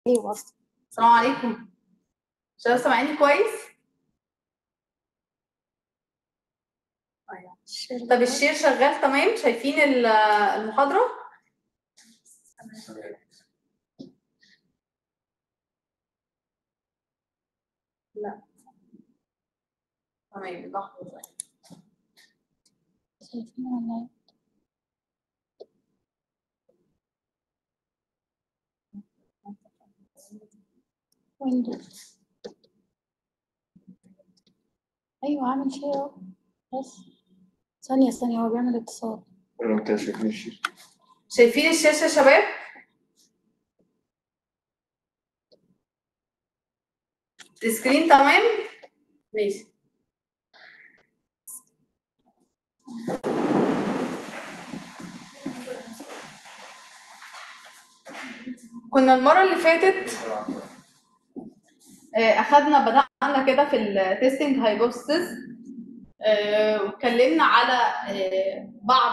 ايوه السلام عليكم شباب سامعيني كويس؟ طب الشير شغال تمام شايفين ال- المحاضرة؟ لا تمام لحظة شايفين ولا ويندوز ايوه عامل شيء اهو بس ثانية ثانية هو بيعمل اتصال انا كده شايفين الشيء شايفين الشاشة يا شباب؟ السكرين تمام؟ ماشي كنا المرة اللي فاتت آه، أخدنا بدأنا كده في التستنج هايبوثيسز واتكلمنا على آه، بعض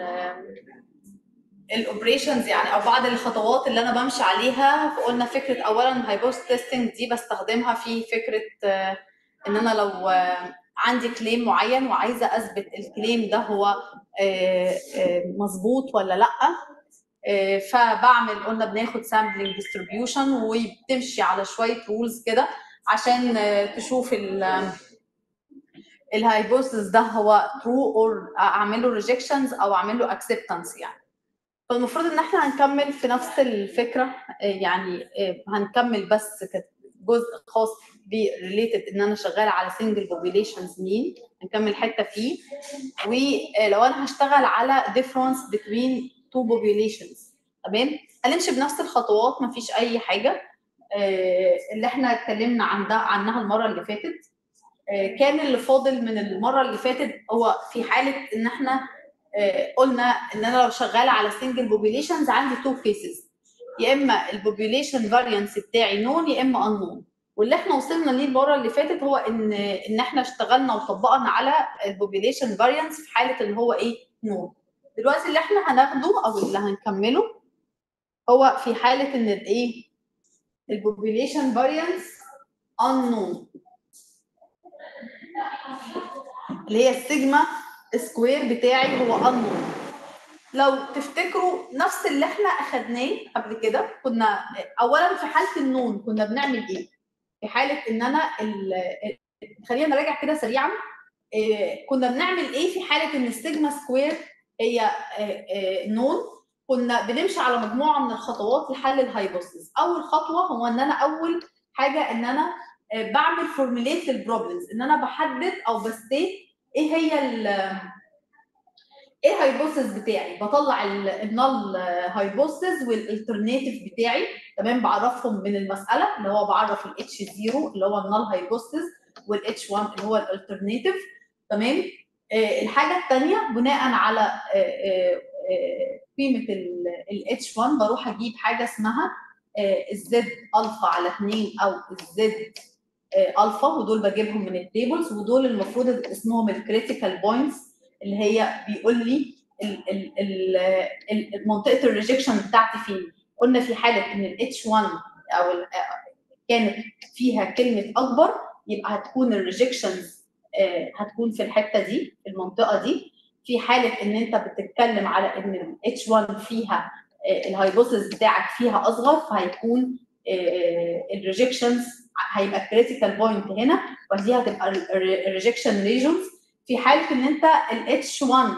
الاوبريشنز يعني او بعض الخطوات اللي انا بمشي عليها فقلنا فكره اولا هايبوث تيستنج دي بستخدمها في فكره آه، ان انا لو آه، عندي كليم معين وعايزه اثبت الكليم ده هو آه، آه، مظبوط ولا لا آه، فبعمل قلنا بناخد سامبلنج ديستريبيوشن وبتمشي على شويه رولز كده عشان آه، تشوف ال الهايبوثيس ده هو ترو اور اعمل له ريجكشنز او اعمل له اكسبتنس يعني فالمفروض ان احنا هنكمل في نفس الفكره آه، يعني آه، هنكمل بس جزء خاص بريليتد ان انا شغاله على سنجل بوبيليشنز مين هنكمل حته فيه ولو انا هشتغل على difference between two populations تمام هنمشي بنفس الخطوات مفيش اي حاجه آه، اللي احنا اتكلمنا عن ده عنها المره اللي فاتت آه، كان اللي فاضل من المره اللي فاتت هو في حاله ان احنا آه، قلنا ان انا لو شغاله على سنجل بوبيليشنز عندي تو كيسز يا اما البوبيليشن فاريانس بتاعي نون يا اما انون واللي احنا وصلنا ليه المره اللي فاتت هو ان ان احنا اشتغلنا وطبقنا على البوبيليشن فاريانس في حاله ان هو ايه نون دلوقتي اللي احنا هناخده او اللي هنكمله هو في حاله ان الايه البوبيليشن فاريانس unknown اللي هي السيجما سكوير بتاعي هو unknown لو تفتكروا نفس اللي احنا اخدناه قبل كده كنا اولا في حاله النون كنا بنعمل ايه؟ في حاله ان انا ال... خلينا نراجع كده سريعا إيه كنا بنعمل ايه في حاله ان السيجما سكوير هي إيه إيه نون كنا بنمشي على مجموعه من الخطوات لحل الهايبوثيسز اول خطوه هو ان انا اول حاجه ان انا بعمل فورميليت للبروبلمز ان انا بحدد او بستيت ايه هي ال ايه الهايبوثيس بتاعي بطلع النال هايبوثيس والالترناتيف بتاعي تمام بعرفهم من المساله اللي هو بعرف الاتش 0 اللي هو النال هايبوثيس والاتش 1 اللي هو الالترناتيف تمام آه الحاجه الثانيه بناء على آه آه قيمه الاتش 1 بروح اجيب حاجه اسمها الزد الفا على 2 او الزد الفا ودول بجيبهم من التيبلز ودول المفروض اسمهم الكريتيكال بوينتس اللي هي بيقول لي ال ال ال منطقه الريجكشن بتاعتي فين قلنا في حاله ان الاتش 1 او كانت فيها كلمه اكبر يبقى هتكون الريجكشنز هتكون في الحته دي المنطقه دي في حاله ان انت بتتكلم على ان الاتش 1 فيها الهايبوثيس بتاعك فيها اصغر فهيكون الريجكشنز هيبقى كريتيكال بوينت هنا ودي هتبقى الريجكشن ريجونز في حاله ان انت الاتش 1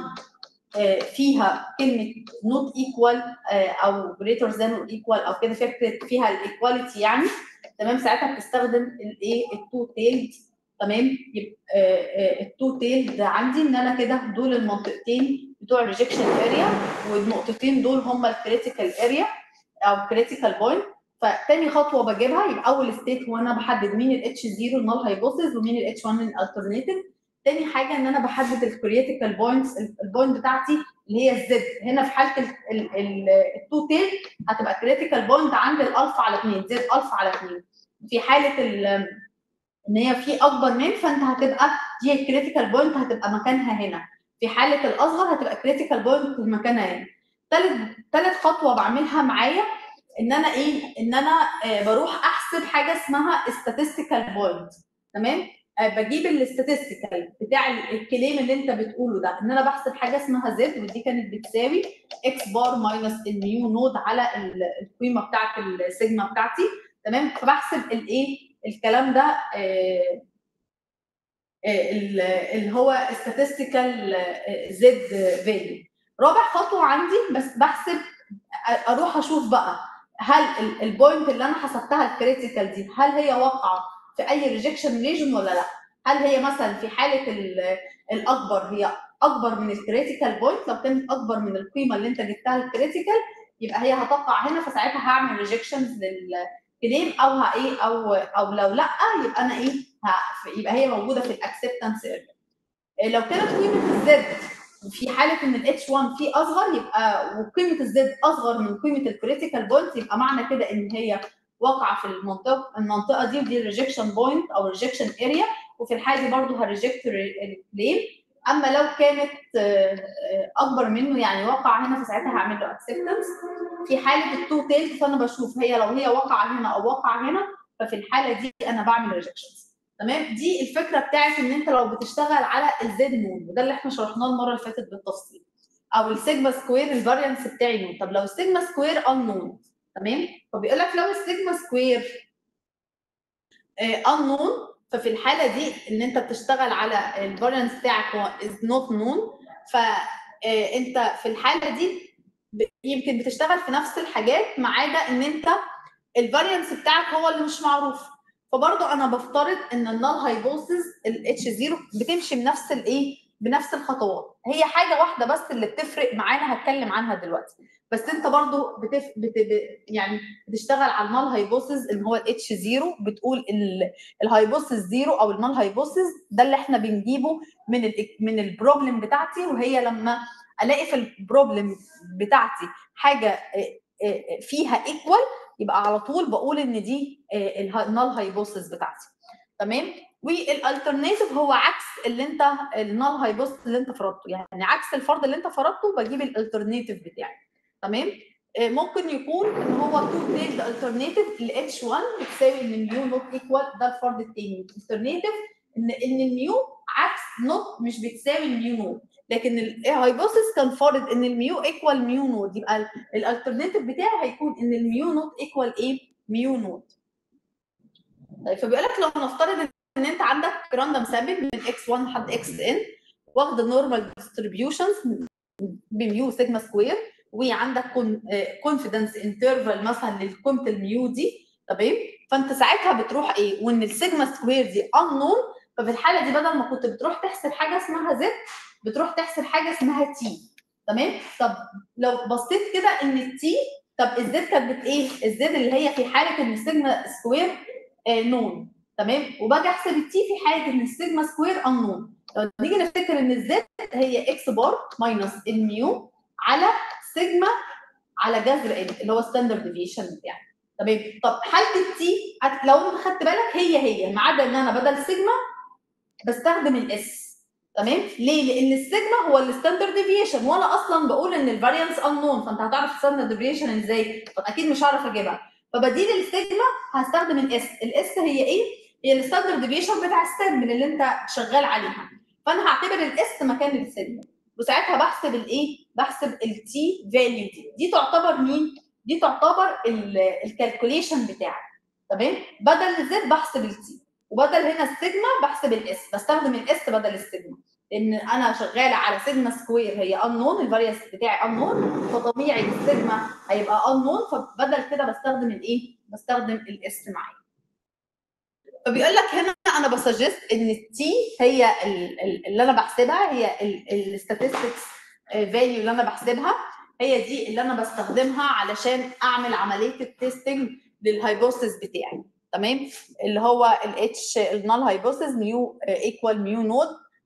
فيها كلمه نوت ايكوال او جريتر ذان اور ايكوال او كده فكره فيها الايكواليتي يعني تمام ساعتها بتستخدم الايه التو تيلد تمام يبقى التو تيلد عندي ان انا كده دول المنطقتين بتوع الريجكشن اريا والنقطتين دول هم الكريتيكال اريا او كريتيكال بوينت فتاني خطوه بجيبها يبقى اول ستيت هو انا بحدد مين الاتش 0 النال هايبوثيس ومين الاتش 1 الالترناتيف تاني حاجه ان انا بحدد الكريتيكال بوينتس البوينت بتاعتي اللي هي الزد هنا في حاله التو تيل هتبقى كريتيكال بوينت عند الالفا على 2 زد الفا على 2 في حاله ان هي في اكبر من فانت هتبقى دي الكريتيكال بوينت هتبقى مكانها هنا في حاله الاصغر هتبقى كريتيكال بوينت مكانها هنا ثالث ثالث خطوه بعملها معايا ان انا ايه ان انا آه، بروح احسب حاجه اسمها statistical point تمام آه، بجيب الاستاتستيكال بتاع ال- الكليم اللي انت بتقوله ده ان انا بحسب حاجه اسمها زد ودي كانت بتساوي اكس بار ماينس الميو نود على ال- القيمه بتاعت السيجما بتاعتي تمام فبحسب الايه الكلام ده آه، آه، ال- اللي هو statistical زد فاليو رابع خطوه عندي بس بحسب أ- اروح اشوف بقى هل ال- البوينت اللي انا حسبتها الكريتيكال دي هل هي واقعه في اي ريجكشن ريجن ولا لا هل هي مثلا في حاله ال- الاكبر هي اكبر من الكريتيكال بوينت لو كانت اكبر من القيمه اللي انت جبتها الكريتيكال يبقى هي هتقع هنا فساعتها هعمل ريجكشنز للكليم او ه- ايه او او لو لا يبقى انا ايه ه- يبقى هي موجوده في الاكسبتنس لو كانت قيمه الزد في حاله ان الاتش 1 فيه اصغر يبقى وقيمه الزد اصغر من قيمه الكريتيكال بوينت يبقى معنى كده ان هي واقعه في المنطقه المنطقه دي ودي الريجكشن بوينت او الريجكشن اريا وفي الحاله دي برضه هريجكت الكليم اما لو كانت آه، آه، اكبر منه يعني واقع هنا فساعتها هعمل له اكسبتنس في حاله التو تيل فانا بشوف هي لو هي واقعه هنا او واقعه هنا ففي الحاله دي انا بعمل ريجكشنز تمام دي الفكره بتاعت ان انت لو بتشتغل على الزد نون وده اللي احنا شرحناه المره اللي فاتت بالتفصيل او السيجما سكوير الفاريانس بتاعي نون طب لو السيجما سكوير unknown تمام فبيقول لك لو السيجما سكوير unknown ففي الحاله دي ان انت بتشتغل على الفاريانس بتاعك هو is not known فانت في الحاله دي ب- يمكن بتشتغل في نفس الحاجات ما عدا ان انت الفاريانس بتاعك هو اللي مش معروف فبرضه انا بفترض ان النال هايبوثيس الاتش 0 بتمشي بنفس الايه بنفس الخطوات هي حاجه واحده بس اللي بتفرق معانا هتكلم عنها دلوقتي بس انت برضه بتف... بت... ب... يعني بتشتغل على النال هايبوثيس ان هو الاتش 0 بتقول ال... الهايبوثيس 0 او النال هايبوثيس ده اللي احنا بنجيبه من ال... من البروبلم بتاعتي وهي لما الاقي في البروبلم بتاعتي حاجه آه، آه، فيها ايكوال يبقى على طول بقول ان دي النال هايبوثيس بتاعتي تمام والالترناتيف هو عكس اللي انت النال هايبوثيس اللي انت فرضته يعني عكس الفرض اللي انت فرضته بجيب الالترناتيف بتاعي تمام آه، ممكن يكون ان هو تو تيلد الترناتيف ل اتش 1 بتساوي ان الميو نوت ايكوال ده الفرض الثاني الالترناتيف ان ان الميو عكس نوت مش بتساوي الميو نوت لكن الهايبوثيس كان فارض ان الميو ايكوال ميو نوت يبقى الالترناتيف بتاعي هيكون ان الميو نوت ايكوال ايه ميو نوت طيب فبيقول لك لو نفترض ان انت عندك راندوم سامبل من اكس 1 لحد اكس ان واخد نورمال ديستريبيوشنز بميو سيجما سكوير وعندك كونفيدنس انترفال مثلا لقيمه الميو دي تمام فانت ساعتها بتروح ايه وان السيجما سكوير دي انون ففي الحاله دي بدل ما كنت بتروح تحسب حاجه اسمها زد بتروح تحسب حاجه اسمها تي تمام طب لو بصيت كده ان التي طب الزد كانت بت ايه الزد اللي هي في حاله ان السيجما سكوير آه نون تمام وباجي احسب التي في حاله ان السيجما سكوير انون لو نيجي نفتكر ان الزد هي اكس بار ماينس الميو على سيجما على جذر ان اللي هو ستاندرد ديفيشن بتاعي تمام طب حاله التي لو انت خدت بالك هي هي ما عدا ان انا بدل سيجما بستخدم الاس تمام ليه لان السيجما هو الستاندرد ديفيشن وانا اصلا بقول ان الفاريانس انون فانت هتعرف الستاندرد ديفيشن ازاي فاكيد مش هعرف اجيبها فبديل السيجما هستخدم الاس الاس هي ايه هي الستاندرد ديفيشن بتاع السيجما اللي انت شغال عليها فانا هعتبر الاس مكان السيجما وساعتها بحسب الايه بحسب التي فاليو دي دي تعتبر مين دي تعتبر الكالكوليشن بتاعك تمام بدل الزد بحسب التي وبدل هنا السيجما بحسب الاس بستخدم الاس بدل السيجما لان انا شغاله على سيجما سكوير هي انون الفاريانس بتاعي انون فطبيعي السيجما هيبقى انون فبدل كده بستخدم الايه بستخدم الاس معايا فبيقول لك هنا انا بسجست ان التي هي اللي انا بحسبها هي الستاتستكس فاليو اللي انا بحسبها هي دي اللي انا بستخدمها علشان اعمل عمليه التستنج للهايبوثيس بتاعي تمام اللي هو الاتش النال هايبوثيس ميو ايكوال ميو نود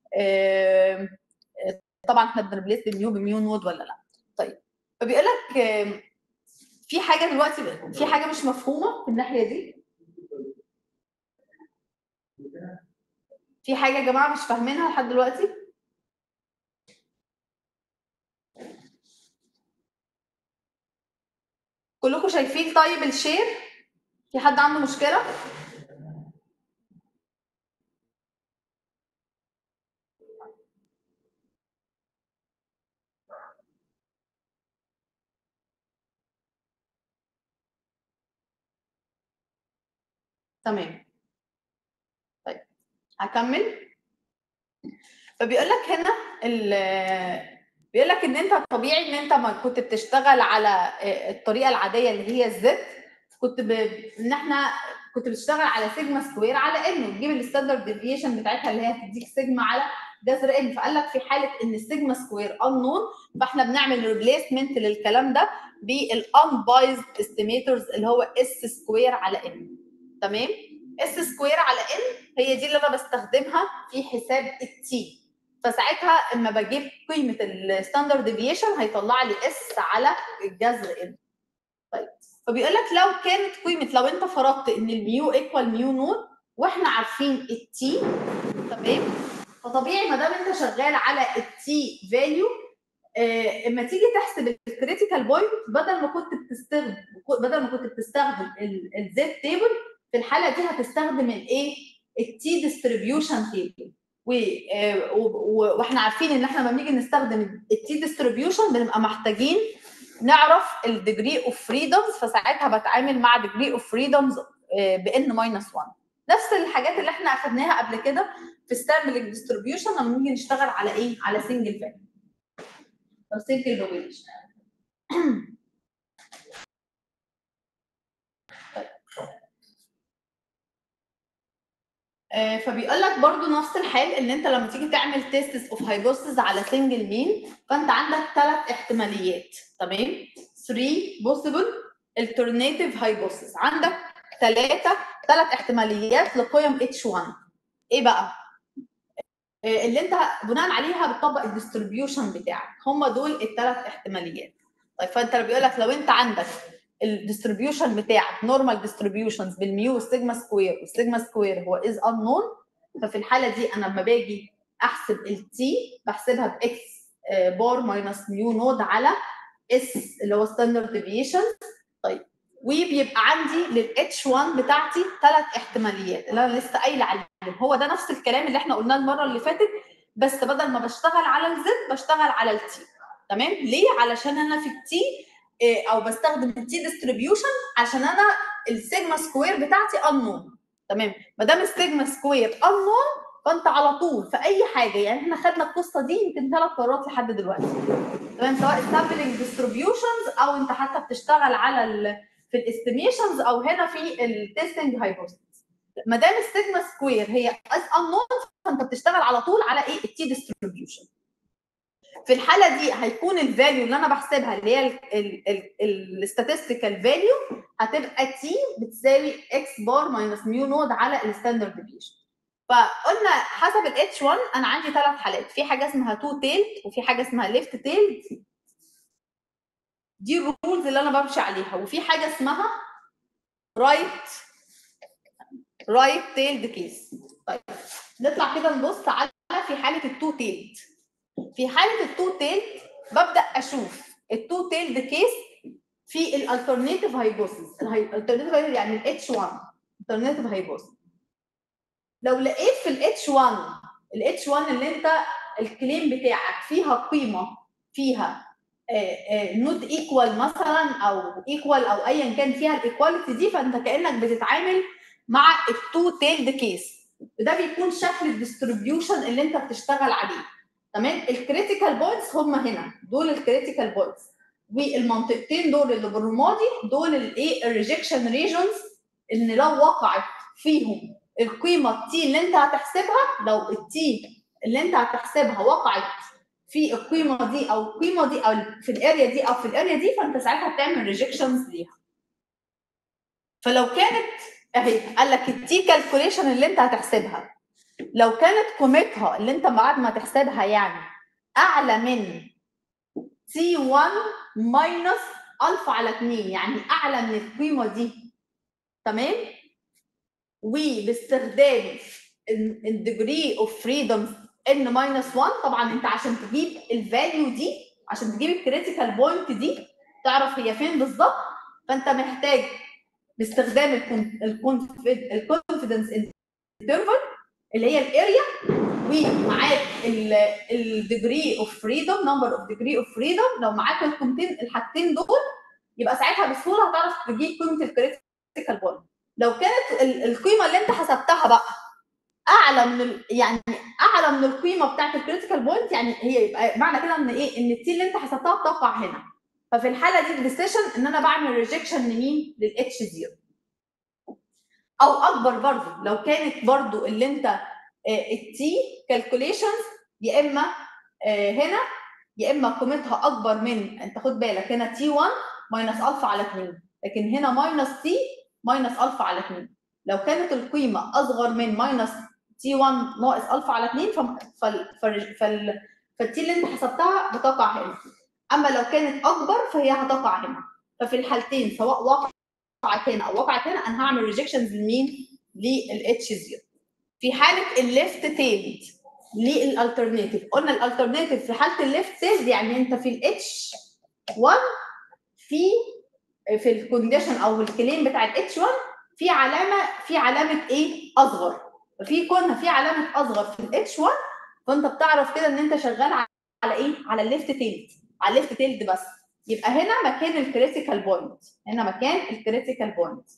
طبعا احنا بنريبليس الميو بميو نود ولا لا طيب فبيقول لك في حاجه دلوقتي في حاجه مش مفهومه في الناحيه دي في حاجه يا جماعه مش فاهمينها لحد دلوقتي كلكم شايفين شايفين طيب الشير في حد عنده مشكله تمام طيب هكمل فبيقول لك هنا ال- بيقول لك ان انت طبيعي ان انت ما كنت بتشتغل على الطريقه العاديه اللي هي الزد كنت ب... ان احنا كنت بتشتغل على سيجما سكوير على ان وتجيب الستاندرد ديفيشن بتاعتها اللي هي هتديك سيجما على جذر ان فقال لك في حاله ان السيجما سكوير انون فاحنا بنعمل ريبليسمنت للكلام ده بالانبايزد استيميترز اللي هو اس سكوير على ان تمام اس سكوير على ان هي دي اللي انا بستخدمها في حساب التي فساعتها اما بجيب قيمه الستاندرد ديفيشن هيطلع لي اس على الجذر ان طيب فبيقول لك لو كانت قيمه لو انت فرضت ان الميو ايكوال ميو نون واحنا عارفين التي تمام فطبيعي ما دام انت شغال على التي فاليو آه، اما تيجي تحسب الكريتيكال بوينت بدل ما كنت بتستخدم بدل ما كنت بتستخدم الزد تيبل في الحاله دي هتستخدم الايه التي ديستريبيوشن تيبل واحنا عارفين ان احنا لما بنيجي نستخدم التي ديستريبيوشن بنبقى محتاجين نعرف الديجري اوف فريدمز فساعتها بتعامل مع ديجري اوف فريدمز بان ماينس 1 نفس الحاجات اللي احنا اخدناها قبل كده في ستامبلنج ديستريبيوشن لما نيجي نشتغل على ايه؟ على سنجل فاليو او سنجل بوبيليشن فبيقول لك برضو نفس الحال ان انت لما تيجي تعمل تيست اوف هايبوثيسز على سنجل مين فانت عندك ثلاث احتماليات تمام 3 بوسيبل alternative hypothesis عندك ثلاثه ثلاث احتماليات لقيم H1 ايه بقى؟ اللي انت بناء عليها بتطبق الديستريبيوشن بتاعك هم دول الثلاث احتماليات طيب فانت بيقول لك لو انت عندك الديستريبيوشن بتاعك نورمال ديستريبيوشنز بالميو والسيجما سكوير والسيجما سكوير هو از انون ففي الحاله دي انا لما باجي احسب التي بحسبها باكس بار ماينس ميو نود على اس اللي هو ستاندرد ديفيشن طيب وبيبقى عندي للاتش 1 بتاعتي ثلاث احتماليات اللي انا لسه قايله عليهم هو ده نفس الكلام اللي احنا قلناه المره اللي فاتت بس بدل ما بشتغل على الزد بشتغل على التي تمام ليه علشان انا في التي او بستخدم التي ديستريبيوشن عشان انا السيجما سكوير بتاعتي انون تمام ما دام السيجما سكوير انون فانت على طول في اي حاجه يعني احنا خدنا القصه دي يمكن ثلاث مرات لحد دلوقتي تمام سواء سامبلنج ديستريبيوشنز او انت حتى بتشتغل على ال في الاستيميشنز او هنا في التستنج هايبوثيسيس ما دام السيجما سكوير هي از انون فانت بتشتغل على طول على ايه التي ديستريبيوشن في الحاله دي هيكون الفاليو اللي انا بحسبها اللي هي الستاتستيكال فاليو هتبقى تي بتساوي اكس بار ماينس ميو نود على الستاندرد ديفيشن فقلنا حسب الاتش 1 انا عندي ثلاث حالات في حاجه اسمها تو تيلد وفي حاجه اسمها ليفت تيلد دي الرولز اللي انا بمشي عليها وفي حاجه اسمها رايت رايت تيلد كيس طيب نطلع كده نبص على في حاله التو تيلد في حاله التو تيلد ببدا اشوف التو تيلد كيس في الالترناتيف هايبوثيسيس الالترناتيف يعني الاتش 1 الالترناتيف هايبوثيسيس لو لقيت في الاتش 1 الاتش 1 اللي انت الكليم بتاعك فيها قيمه فيها نوت ايكوال مثلا او ايكوال او ايا كان فيها الايكواليتي دي فانت كانك بتتعامل مع التو تيلد كيس وده بيكون شكل الديستريبيوشن اللي انت بتشتغل عليه تمام الكريتيكال بوينتس هم هنا دول الكريتيكال بوينتس والمنطقتين دول اللي بالرمادي دول الايه الريجكشن ريجونز ان لو وقعت فيهم القيمه التي اللي انت هتحسبها لو التي اللي انت هتحسبها وقعت في القيمه دي او القيمه دي او في الاريا دي او في الاريا دي فانت ساعتها بتعمل ريجكشنز ليها فلو كانت اهي قال لك التي كالكوليشن اللي انت هتحسبها لو كانت قيمتها اللي انت بعد ما تحسبها يعني اعلى من تي 1 ماينس الفا على 2 يعني اعلى من القيمه دي تمام وباستخدام الديجري اوف فريدم ان ماينس 1 طبعا انت عشان تجيب الفاليو دي عشان تجيب الكريتيكال بوينت دي تعرف هي فين بالظبط فانت محتاج باستخدام الكونفدنس انترفال اللي هي الاريا ومعاك الديجري اوف فريدم نمبر اوف ديجري اوف فريدم لو معاك القيمتين الحاجتين دول يبقى ساعتها بسهوله هتعرف تجيب قيمه الكريتيكال بوينت لو كانت ال- القيمه اللي انت حسبتها بقى اعلى من ال... يعني اعلى من القيمه بتاعت الكريتيكال بوينت يعني هي يبقى معنى كده ان ايه ان التي اللي انت حسبتها بتقع هنا ففي الحاله دي الديسيشن ان انا بعمل ريجكشن لمين للاتش 0 او اكبر برضو لو كانت برضو اللي انت التي كالكوليشنز يا اما آه، هنا يا اما قيمتها اكبر من انت خد بالك هنا تي 1 ماينس الفا على 2 لكن هنا ماينس تي ماينس الفا على 2 لو كانت القيمه اصغر من ماينس تي 1 ناقص الفا على 2 فم- فال فال فال فالتي اللي انت حسبتها بتقع هنا اما لو كانت اكبر فهي هتقع هنا ففي الحالتين سواء وقعت هنا او وقعت هنا انا هعمل ريجكشنز لمين؟ للاتش 0 في حاله الليفت تيلد للالترناتيف قلنا الالترناتيف في حاله الليفت تيلد يعني انت في الاتش 1 في في الكونديشن او الكليم بتاع الاتش 1 في علامه في علامه ايه اصغر في كنا في علامه اصغر في الاتش 1 فانت بتعرف كده ان انت شغال على على ايه على الليفت تيلد على الليفت تيلد بس يبقى هنا مكان الكريتيكال بوينت هنا مكان الكريتيكال بوينت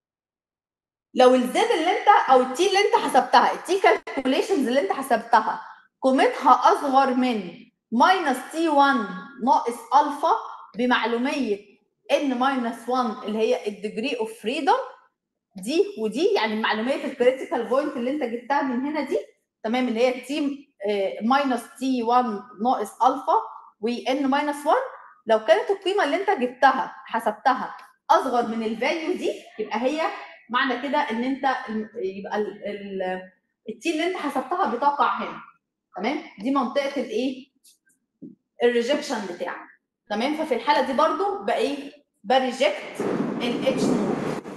لو الزد اللي انت او التي اللي انت حسبتها التي كالكوليشنز اللي انت حسبتها قيمتها اصغر من ماينس تي 1 ناقص الفا بمعلوميه ان ماينس 1 اللي هي الديجري اوف فريدم دي ودي يعني معلوميه الكريتيكال بوينت اللي انت جبتها من هنا دي تمام اللي هي تي ماينس تي 1 ناقص الفا وان ماينس 1 لو كانت القيمه اللي انت جبتها حسبتها اصغر من الفاليو دي يبقى هي معنى كده ان انت ال- يبقى ال- ال- التي اللي انت حسبتها بتقع هنا تمام دي منطقه الايه الريجكشن بتاعك تمام ففي الحاله دي برضو بايه بريجكت الاتش نود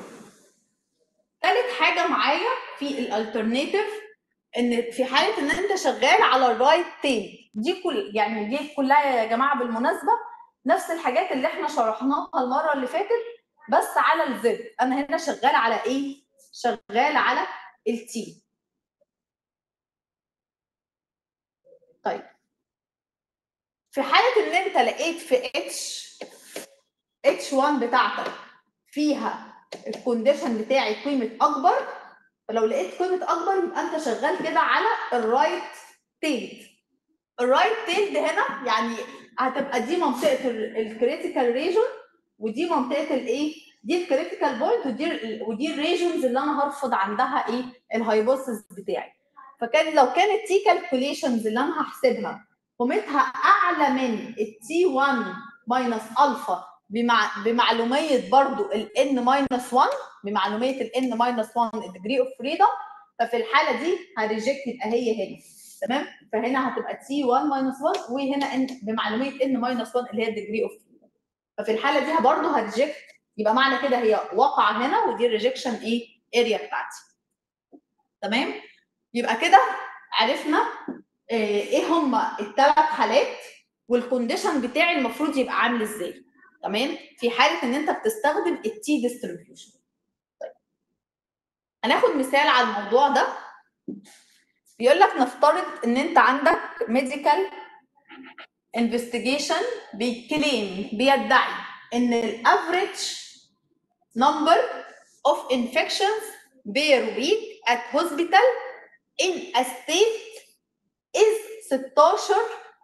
تالت حاجه معايا في الالترناتيف ان في حاله ان انت شغال على الرايت تيل دي كل يعني دي كلها يا جماعه بالمناسبه نفس الحاجات اللي احنا شرحناها المره اللي فاتت بس على الزد انا هنا شغال على ايه شغال على التي طيب في حاله ان انت لقيت في اتش اتش 1 بتاعتك فيها الكونديشن بتاعي قيمه اكبر فلو لقيت قيمه اكبر يبقى انت شغال كده على الرايت تيلد الرايت تيلد هنا يعني هتبقى دي منطقه الكريتيكال ريجون ودي منطقه الايه دي الكريتيكال بوينت ودي ال- ودي الريجونز اللي انا هرفض عندها ايه الهايبوثيس بتاعي فكان لو كانت تي كالكوليشنز اللي انا هحسبها قيمتها اعلى من التي 1 ماينس الفا بمع... بمعلوميه برضو الان ماينس 1 بمعلوميه الان ماينس 1 الديجري اوف فريدم ففي الحاله دي هريجكت يبقى هي هنا تمام فهنا هتبقى تي 1 ماينس 1 وهنا ان بمعلوميه ان ماينس 1 اللي هي الديجري اوف فريدم ففي الحاله دي برضه هريجكت يبقى معنى كده هي واقعه هنا ودي الريجكشن ايه اريا بتاعتي تمام يبقى كده عرفنا آه، ايه هما الثلاث حالات والكونديشن بتاعي المفروض يبقى عامل ازاي تمام في حاله ان انت بتستخدم التي ديستريبيوشن طيب هناخد مثال على الموضوع ده بيقول لك نفترض ان انت عندك ميديكال انفستيجيشن بيكليم بيدعي ان الافريج number of infections per week at hospital in a state is 16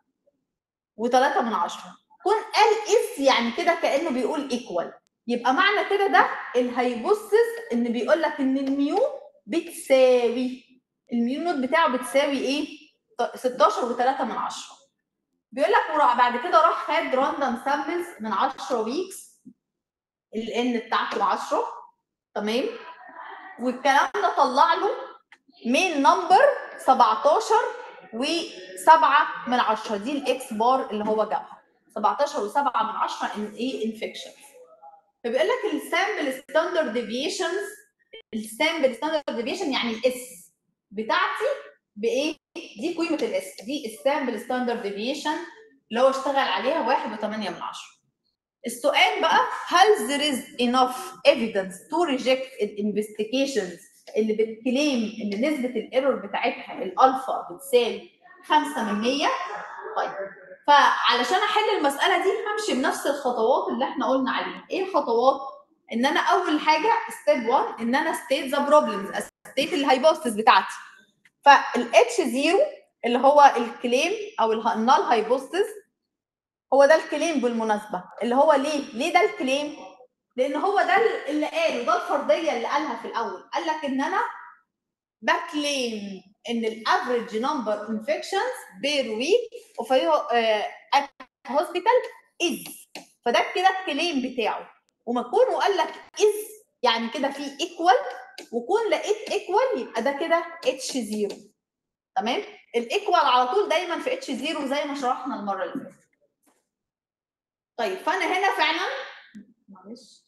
و3 من عشرة كون قال is يعني كده كأنه بيقول equal يبقى معنى كده ده الهيبوثيس ان بيقول لك ان الميو بتساوي الميو نوت بتاعه بتساوي ايه 16 و3 من عشرة بيقول لك وراح بعد كده راح خد راندوم سامبلز من 10 ويكس الان بتاعته 10 تمام والكلام ده طلع له مين نمبر 17 و7 من 10 دي الاكس بار اللي هو جابها 17 و7 من 10 ان ايه انفكشن فبيقول لك السامبل ستاندرد ديفيشنز السامبل ستاندرد ديفيشن يعني الاس بتاعتي بايه دي قيمه الاس دي السامبل ستاندرد ديفيشن اللي هو اشتغل عليها 1.8 من 10 السؤال بقى هل there is enough evidence to reject investigations اللي بتكليم ان نسبه الايرور بتاعتها الالفا بتساوي 5 من 100 طيب فعلشان احل المساله دي همشي بنفس الخطوات اللي احنا قلنا عليها ايه الخطوات ان انا اول حاجه ستيب 1 ان انا ستيت ذا بروبلمز ستيت الهايبوثيس بتاعتي فالاتش 0 اللي هو الكليم او النال هايبوثيس هو ده الكليم بالمناسبه اللي هو ليه ليه ده الكليم لان هو ده اللي قاله ده الفرضيه اللي قالها في الاول قال لك ان انا بكليم ان الافريج نمبر انفكشنز بير ويك اوف هوسبيتال از فده كده الكليم بتاعه وما كونه قال لك از يعني كده في ايكوال وكون لقيت ايكوال يبقى ده كده اتش 0 تمام الايكوال على طول دايما في اتش 0 زي ما شرحنا المره اللي فاتت طيب فانا هنا فعلا معلش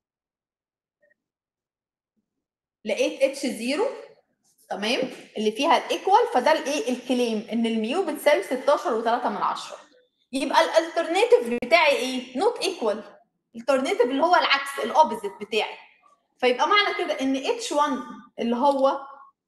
لقيت اتش 0 تمام اللي فيها الايكوال فده الايه الكليم ان الميو بتساوي 16 و3 من 10 يبقى الالترناتيف بتاعي ايه نوت ايكوال الالترناتيف اللي هو العكس الاوبوزيت بتاعي فيبقى معنى كده ان اتش 1 اللي هو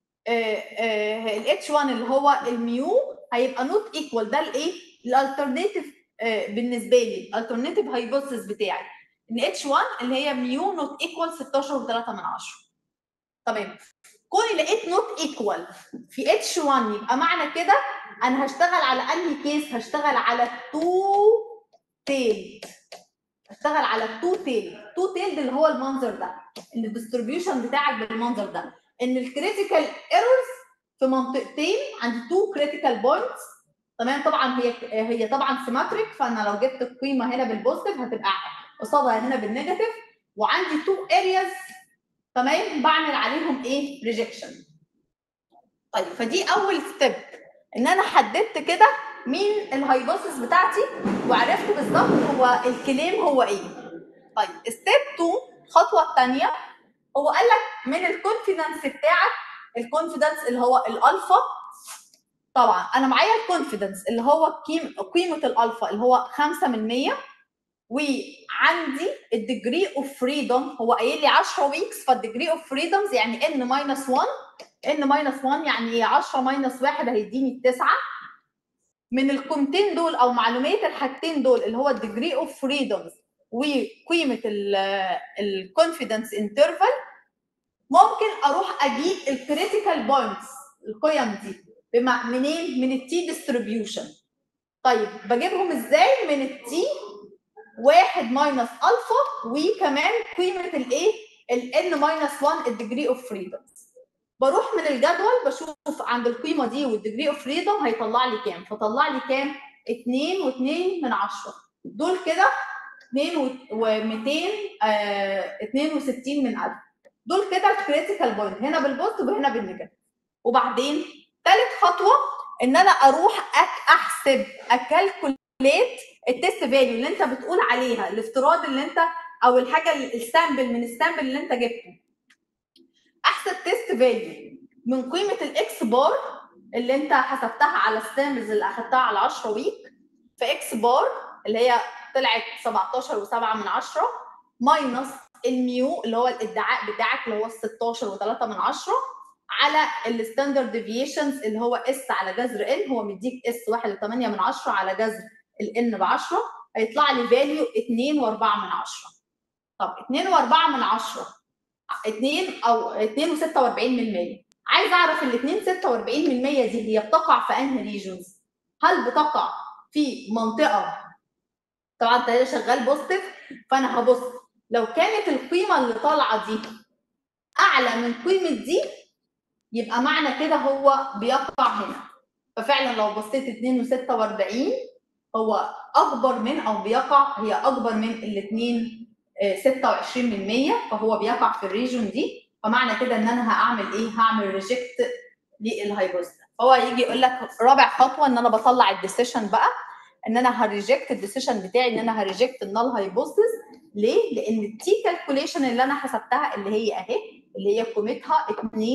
الاتش 1 اللي هو الميو هيبقى نوت ايكوال ده الايه الالترناتيف بالنسبه لي الالترناتيف هايبوثيس بتاعي ان اتش 1 اللي هي ميو نوت ايكوال 16 و3 من 10 تمام كوني لقيت نوت ايكوال في اتش 1 يبقى معنى كده انا هشتغل على انهي كيس هشتغل على التو تيل هشتغل على التو تيل تو تيل اللي هو المنظر ده ان الديستريبيوشن بتاعك بالمنظر ده ان الكريتيكال ايرورز في منطقتين عند تو كريتيكال بوينتس تمام طبعا هي هي طبعا سيمتريك فانا لو جبت القيمه هنا بالبوزيتيف هتبقى قصادها هنا بالنيجاتيف وعندي تو ارياز تمام بعمل عليهم ايه ريجكشن طيب فدي اول ستيب ان انا حددت كده مين الهايبوثيس بتاعتي وعرفت بالظبط هو الكليم هو ايه طيب ستيب 2 الخطوه الثانيه هو قال لك من الكونفيدنس بتاعك الكونفيدنس اللي هو الالفا طبعا انا معايا الكونفيدنس اللي هو قيمه الالفا اللي هو 5 من 100 وعندي الديجري اوف فريدوم هو قايل لي 10 ويكس فالديجري اوف فريدومز يعني ان ماينس 1 ان ماينس 1 يعني 10 ماينس 1 هيديني 9 من القيمتين دول او معلومات الحاجتين دول اللي هو الديجري اوف فريدومز وقيمه الكونفيدنس انترفال ممكن اروح اجيب الكريتيكال بوينتس القيم دي بما منين من التي ديستريبيوشن طيب بجيبهم ازاي من التي واحد ماينس الفا وكمان قيمه الايه الان ماينس 1 الديجري اوف فريدم بروح من الجدول بشوف عند القيمه دي والديجري اوف فريدم هيطلع لي كام فطلع لي كام 2 و2 من 10 دول كده 2 و200 آه 62 من 1000 دول كده الكريتيكال بوينت هنا بالبوزيتيف وهنا بالنيجاتيف وبعدين ثالث خطوه ان انا اروح احسب اكالكوليت التست فاليو اللي انت بتقول عليها الافتراض اللي انت او الحاجه السامبل من السامبل اللي انت جبته احسب تيست فاليو من قيمه الاكس بار اللي انت حسبتها على السامبلز اللي اخدتها على 10 ويك في اكس بار اللي هي طلعت 17 و7 من 10 ماينس الميو اللي هو الادعاء بتاعك اللي هو ال 16 و3 من 10 على الستاندرد ديفيشنز اللي هو اس على جذر ان هو مديك اس 1 و8 من 10 على جذر الان ب 10 هيطلع لي فاليو 2 و4 من 10 طب 2 و4 من 10 2 او 2 و46 من 100 عايز اعرف ال 2 46 من 100 دي هي بتقع في انهي ريجونز هل بتقع في منطقه طبعا انت شغال بوزيتيف فانا هبص لو كانت القيمه اللي طالعه دي اعلى من قيمه دي يبقى معنى كده هو بيقع هنا ففعلا لو بصيت 2 و46 هو اكبر من او بيقع هي اكبر من الاثنين 26 من 100 فهو بيقع في الريجون دي فمعنى كده ان انا هعمل ايه؟ هعمل ريجكت للهايبوثيس فهو يجي يقول لك رابع خطوه ان انا بطلع الديسيشن بقى ان انا هريجكت الديسيشن بتاعي ان انا هريجكت النال هايبوثيس ليه؟ لان التي كالكوليشن اللي انا حسبتها اللي هي اهي اللي هي قيمتها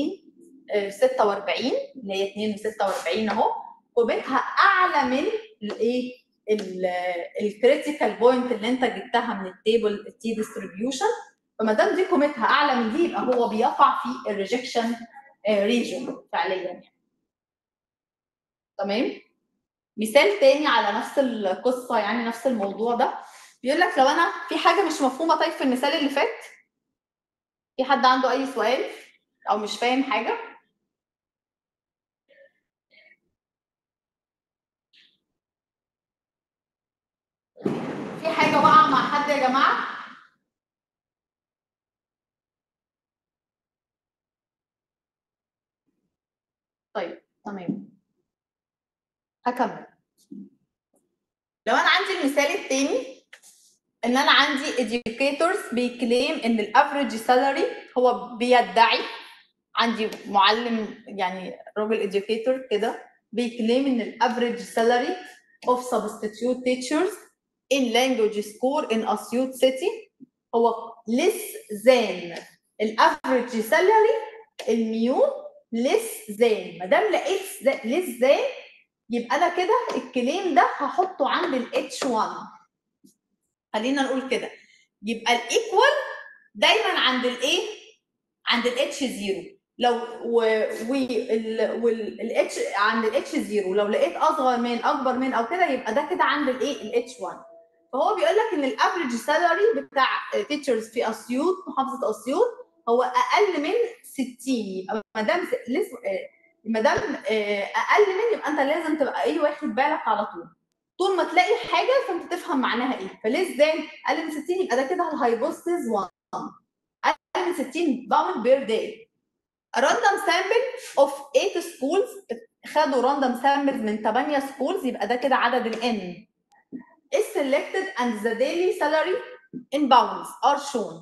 2 46 اللي هي 2 46 اهو قيمتها اعلى من الايه؟ الكريتيكال بوينت اللي انت جبتها من التيبل التي ديستريبيوشن فما دام دي قيمتها اعلى من دي يبقى هو بيقع في الريجكشن ريجن فعليا يعني. تمام مثال تاني على نفس القصه يعني نفس الموضوع ده بيقول لك لو انا في حاجه مش مفهومه طيب في المثال اللي فات في حد عنده اي سؤال او مش فاهم حاجه في حاجه واقعه مع حد يا جماعه طيب تمام هكمل لو انا عندي المثال التاني ان انا عندي educators بيكليم ان الافريج سالاري هو بيدعي عندي معلم يعني راجل educator كده بيكليم ان الافريج سالاري of substitute teachers in language school in Asyut city هو less than الافريج سالاري الميو less than ما دام لقيت less than يبقى انا كده الكليم ده هحطه عند ال H1 خلينا نقول كده يبقى الايكوال دايما عند الايه عند الاتش 0 لو و والاتش عند الاتش 0 لو لقيت اصغر من اكبر من او كده يبقى ده كده عند الايه الاتش 1 فهو بيقول لك ان الافريج سالاري بتاع تيتشرز في اسيوط محافظه اسيوط هو اقل من 60 يبقى ما دام ما دام اقل من يبقى انت لازم تبقى ايه واخد بالك على طول طول ما تلاقي حاجه فانت تفهم معناها ايه فليه ازاي اقل من 60 يبقى ده كده الهايبوثيز 1 اقل من 60 باوند بير داي راندوم سامبل اوف 8 سكولز خدوا راندوم سامبل من 8 سكولز يبقى ده كده عدد الان is selected and the daily salary in bounds are shown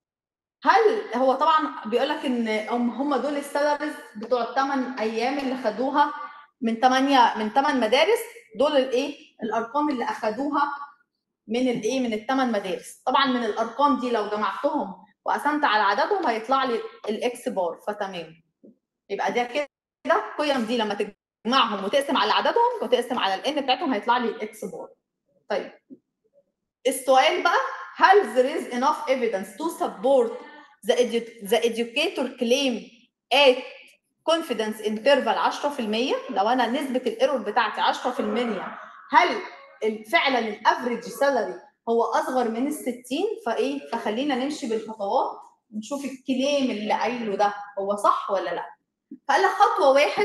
هل هو طبعا بيقول لك ان هم دول السالاريز بتوع الثمان ايام اللي خدوها من 8 من 8 مدارس دول الايه الارقام اللي اخذوها من الايه من الثمان مدارس طبعا من الارقام دي لو جمعتهم وقسمت على عددهم هيطلع لي الاكس بار فتمام يبقى ده كده القيم دي لما تجمعهم وتقسم على عددهم وتقسم على الان بتاعتهم هيطلع لي الاكس بار طيب السؤال بقى هل there is enough evidence to support the, edu the educator claim at confidence interval 10% لو انا نسبه الايرور بتاعتي 10% هل فعلا الافريج سالري هو اصغر من ال 60 فايه فخلينا نمشي بالخطوات نشوف الكليم اللي قايله ده هو صح ولا لا فقال لك خطوه واحد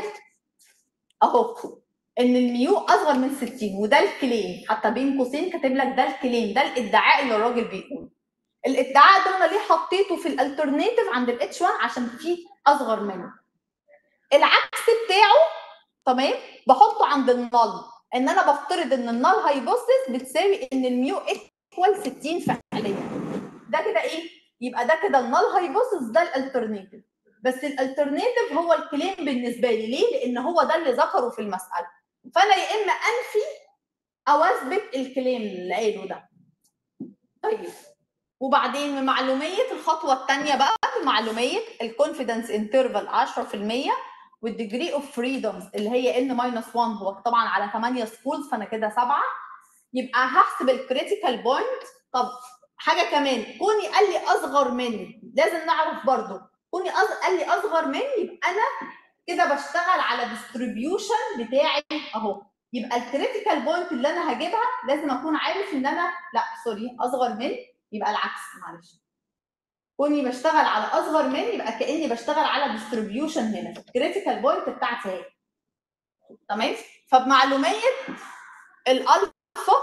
اهو ان الميو اصغر من 60 وده الكليم حتى بين قوسين كاتب لك ده الكليم ده الادعاء اللي الراجل بيقوله الادعاء ده انا ليه حطيته في الالترناتيف عند الاتش 1 عشان في اصغر منه العكس بتاعه تمام بحطه عند النل ان انا بفترض ان النل هايبوثيس بتساوي ان الميو ايكوال 60 فعليا ده كده ايه يبقى ده كده النل هايبوثيس ده الالترناتيف بس الالترناتيف هو الكليم بالنسبه لي ليه لان هو ده اللي ذكره في المساله فانا يا اما انفي او اثبت الكليم اللي قايله ده طيب وبعدين من معلوميه الخطوه الثانيه بقى معلوميه الكونفيدنس انترفال 10% والديجري اوف فريدومز اللي هي ان ماينس 1 هو طبعا على 8 سكولز فانا كده 7 يبقى هحسب الكريتيكال بوينت طب حاجه كمان كوني قال لي اصغر مني لازم نعرف برضو كوني أص... قال لي اصغر مني يبقى انا كده بشتغل على ديستريبيوشن بتاعي اهو يبقى الكريتيكال بوينت اللي انا هجيبها لازم اكون عارف ان انا لا سوري اصغر من يبقى العكس معلش كوني بشتغل على اصغر من يبقى كاني بشتغل على ديستريبيوشن هنا الكريتيكال بوينت بتاعتي اهي تمام فبمعلوميه الالفا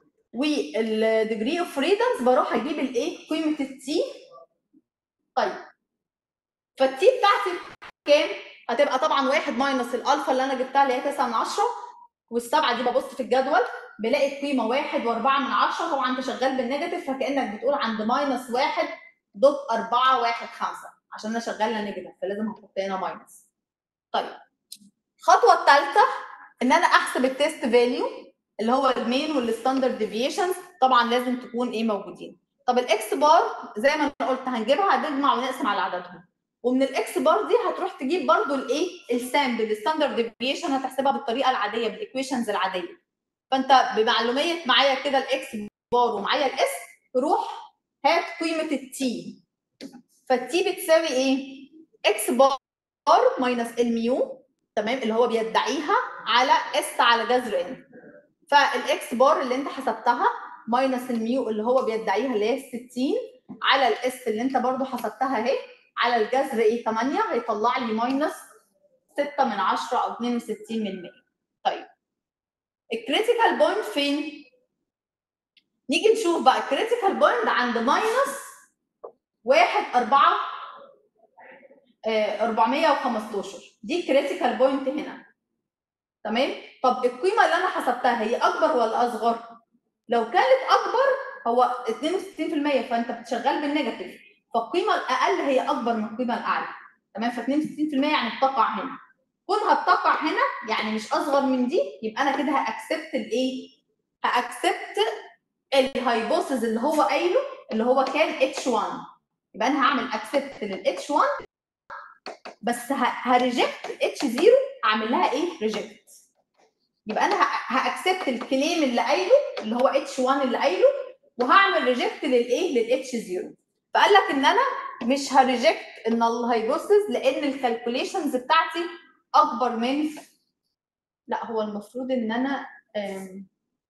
والديجري اوف فريدمز بروح اجيب الايه قيمه التي طيب فالتي بتاعتي كام هتبقى طبعا واحد ماينس الالفا اللي انا جبتها اللي هي 9 من 10 والسبعه دي ببص في الجدول بلاقي القيمه واحد واربعة من عشرة طبعا انت شغال بالنيجاتيف فكانك بتقول عند ماينس واحد دوت أربعة واحد خمسة عشان انا شغاله نيجاتيف فلازم احط هنا ماينس طيب الخطوه الثالثه ان انا احسب التيست فاليو اللي هو المين والستاندرد ديفيشنز طبعا لازم تكون ايه موجودين طب الاكس بار زي ما انا قلت هنجيبها هنجمع ونقسم على عددهم ومن الاكس بار دي هتروح تجيب برضو الايه السامبل الستاندرد ديفيشن هتحسبها بالطريقه العاديه بالايكويشنز العاديه فانت بمعلوميه معايا كده الاكس بار ومعايا الاس روح هات قيمه التي فالتي بتساوي ايه؟ اكس بار ماينس الميو تمام اللي هو بيدعيها على اس على جذر ان فالاكس بار اللي انت حسبتها ماينس الميو اللي هو بيدعيها اللي هي 60 على الاس اللي انت برضو حسبتها اهي على الجذر ايه 8 هيطلع لي ماينس 6 من 10 او 62 من 100 طيب الكريتيكال بوينت فين؟ نيجي نشوف بقى الكريتيكال بوينت عند ماينس 1 4 415 دي كريتيكال بوينت هنا تمام طب القيمه اللي انا حسبتها هي اكبر ولا اصغر لو كانت اكبر هو 62% فانت بتشغل بالنيجاتيف فالقيمه الاقل هي اكبر من القيمه الاعلى تمام ف 62% يعني بتقع هنا كونها بتقع هنا يعني مش اصغر من دي يبقى انا كده هاكسبت الايه هاكسبت الهايبوثيز اللي هو قايله اللي هو كان اتش 1 يبقى انا هعمل اكسبت للاتش 1 بس هريجكت اتش 0 هعمل لها ايه ريجكت يبقى انا هاكسبت الكليم اللي قايله اللي هو اتش 1 اللي قايله وهعمل ريجكت للايه للاتش 0 فقال لك ان انا مش هريجكت ان الهايبوثيز لان الكالكوليشنز بتاعتي اكبر من لا هو المفروض ان انا أم...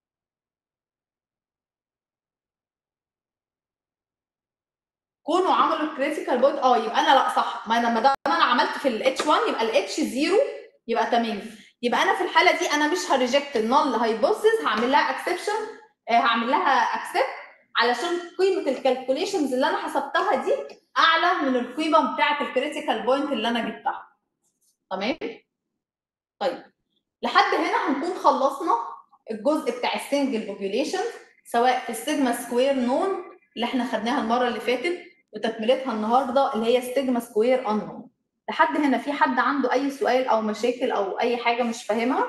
كونوا عملوا كريتيكال بوينت اه يبقى انا لا صح ما انا ما دام انا عملت في الاتش 1 يبقى الاتش 0 يبقى تمام يبقى انا في الحاله دي انا مش هريجكت النال هايبوثيز هعمل لها اكسبشن هعمل لها اكسبت علشان قيمه الكالكوليشنز اللي انا حسبتها دي اعلى من القيمه بتاعه الكريتيكال بوينت اللي انا جبتها تمام طيب لحد هنا هنكون خلصنا الجزء بتاع السنجل بوبيوليشن سواء في السيجما سكوير نون اللي احنا خدناها المره اللي فاتت وتكملتها النهارده اللي هي ستيجما سكوير انون لحد هنا في حد عنده اي سؤال او مشاكل او اي حاجه مش فاهمها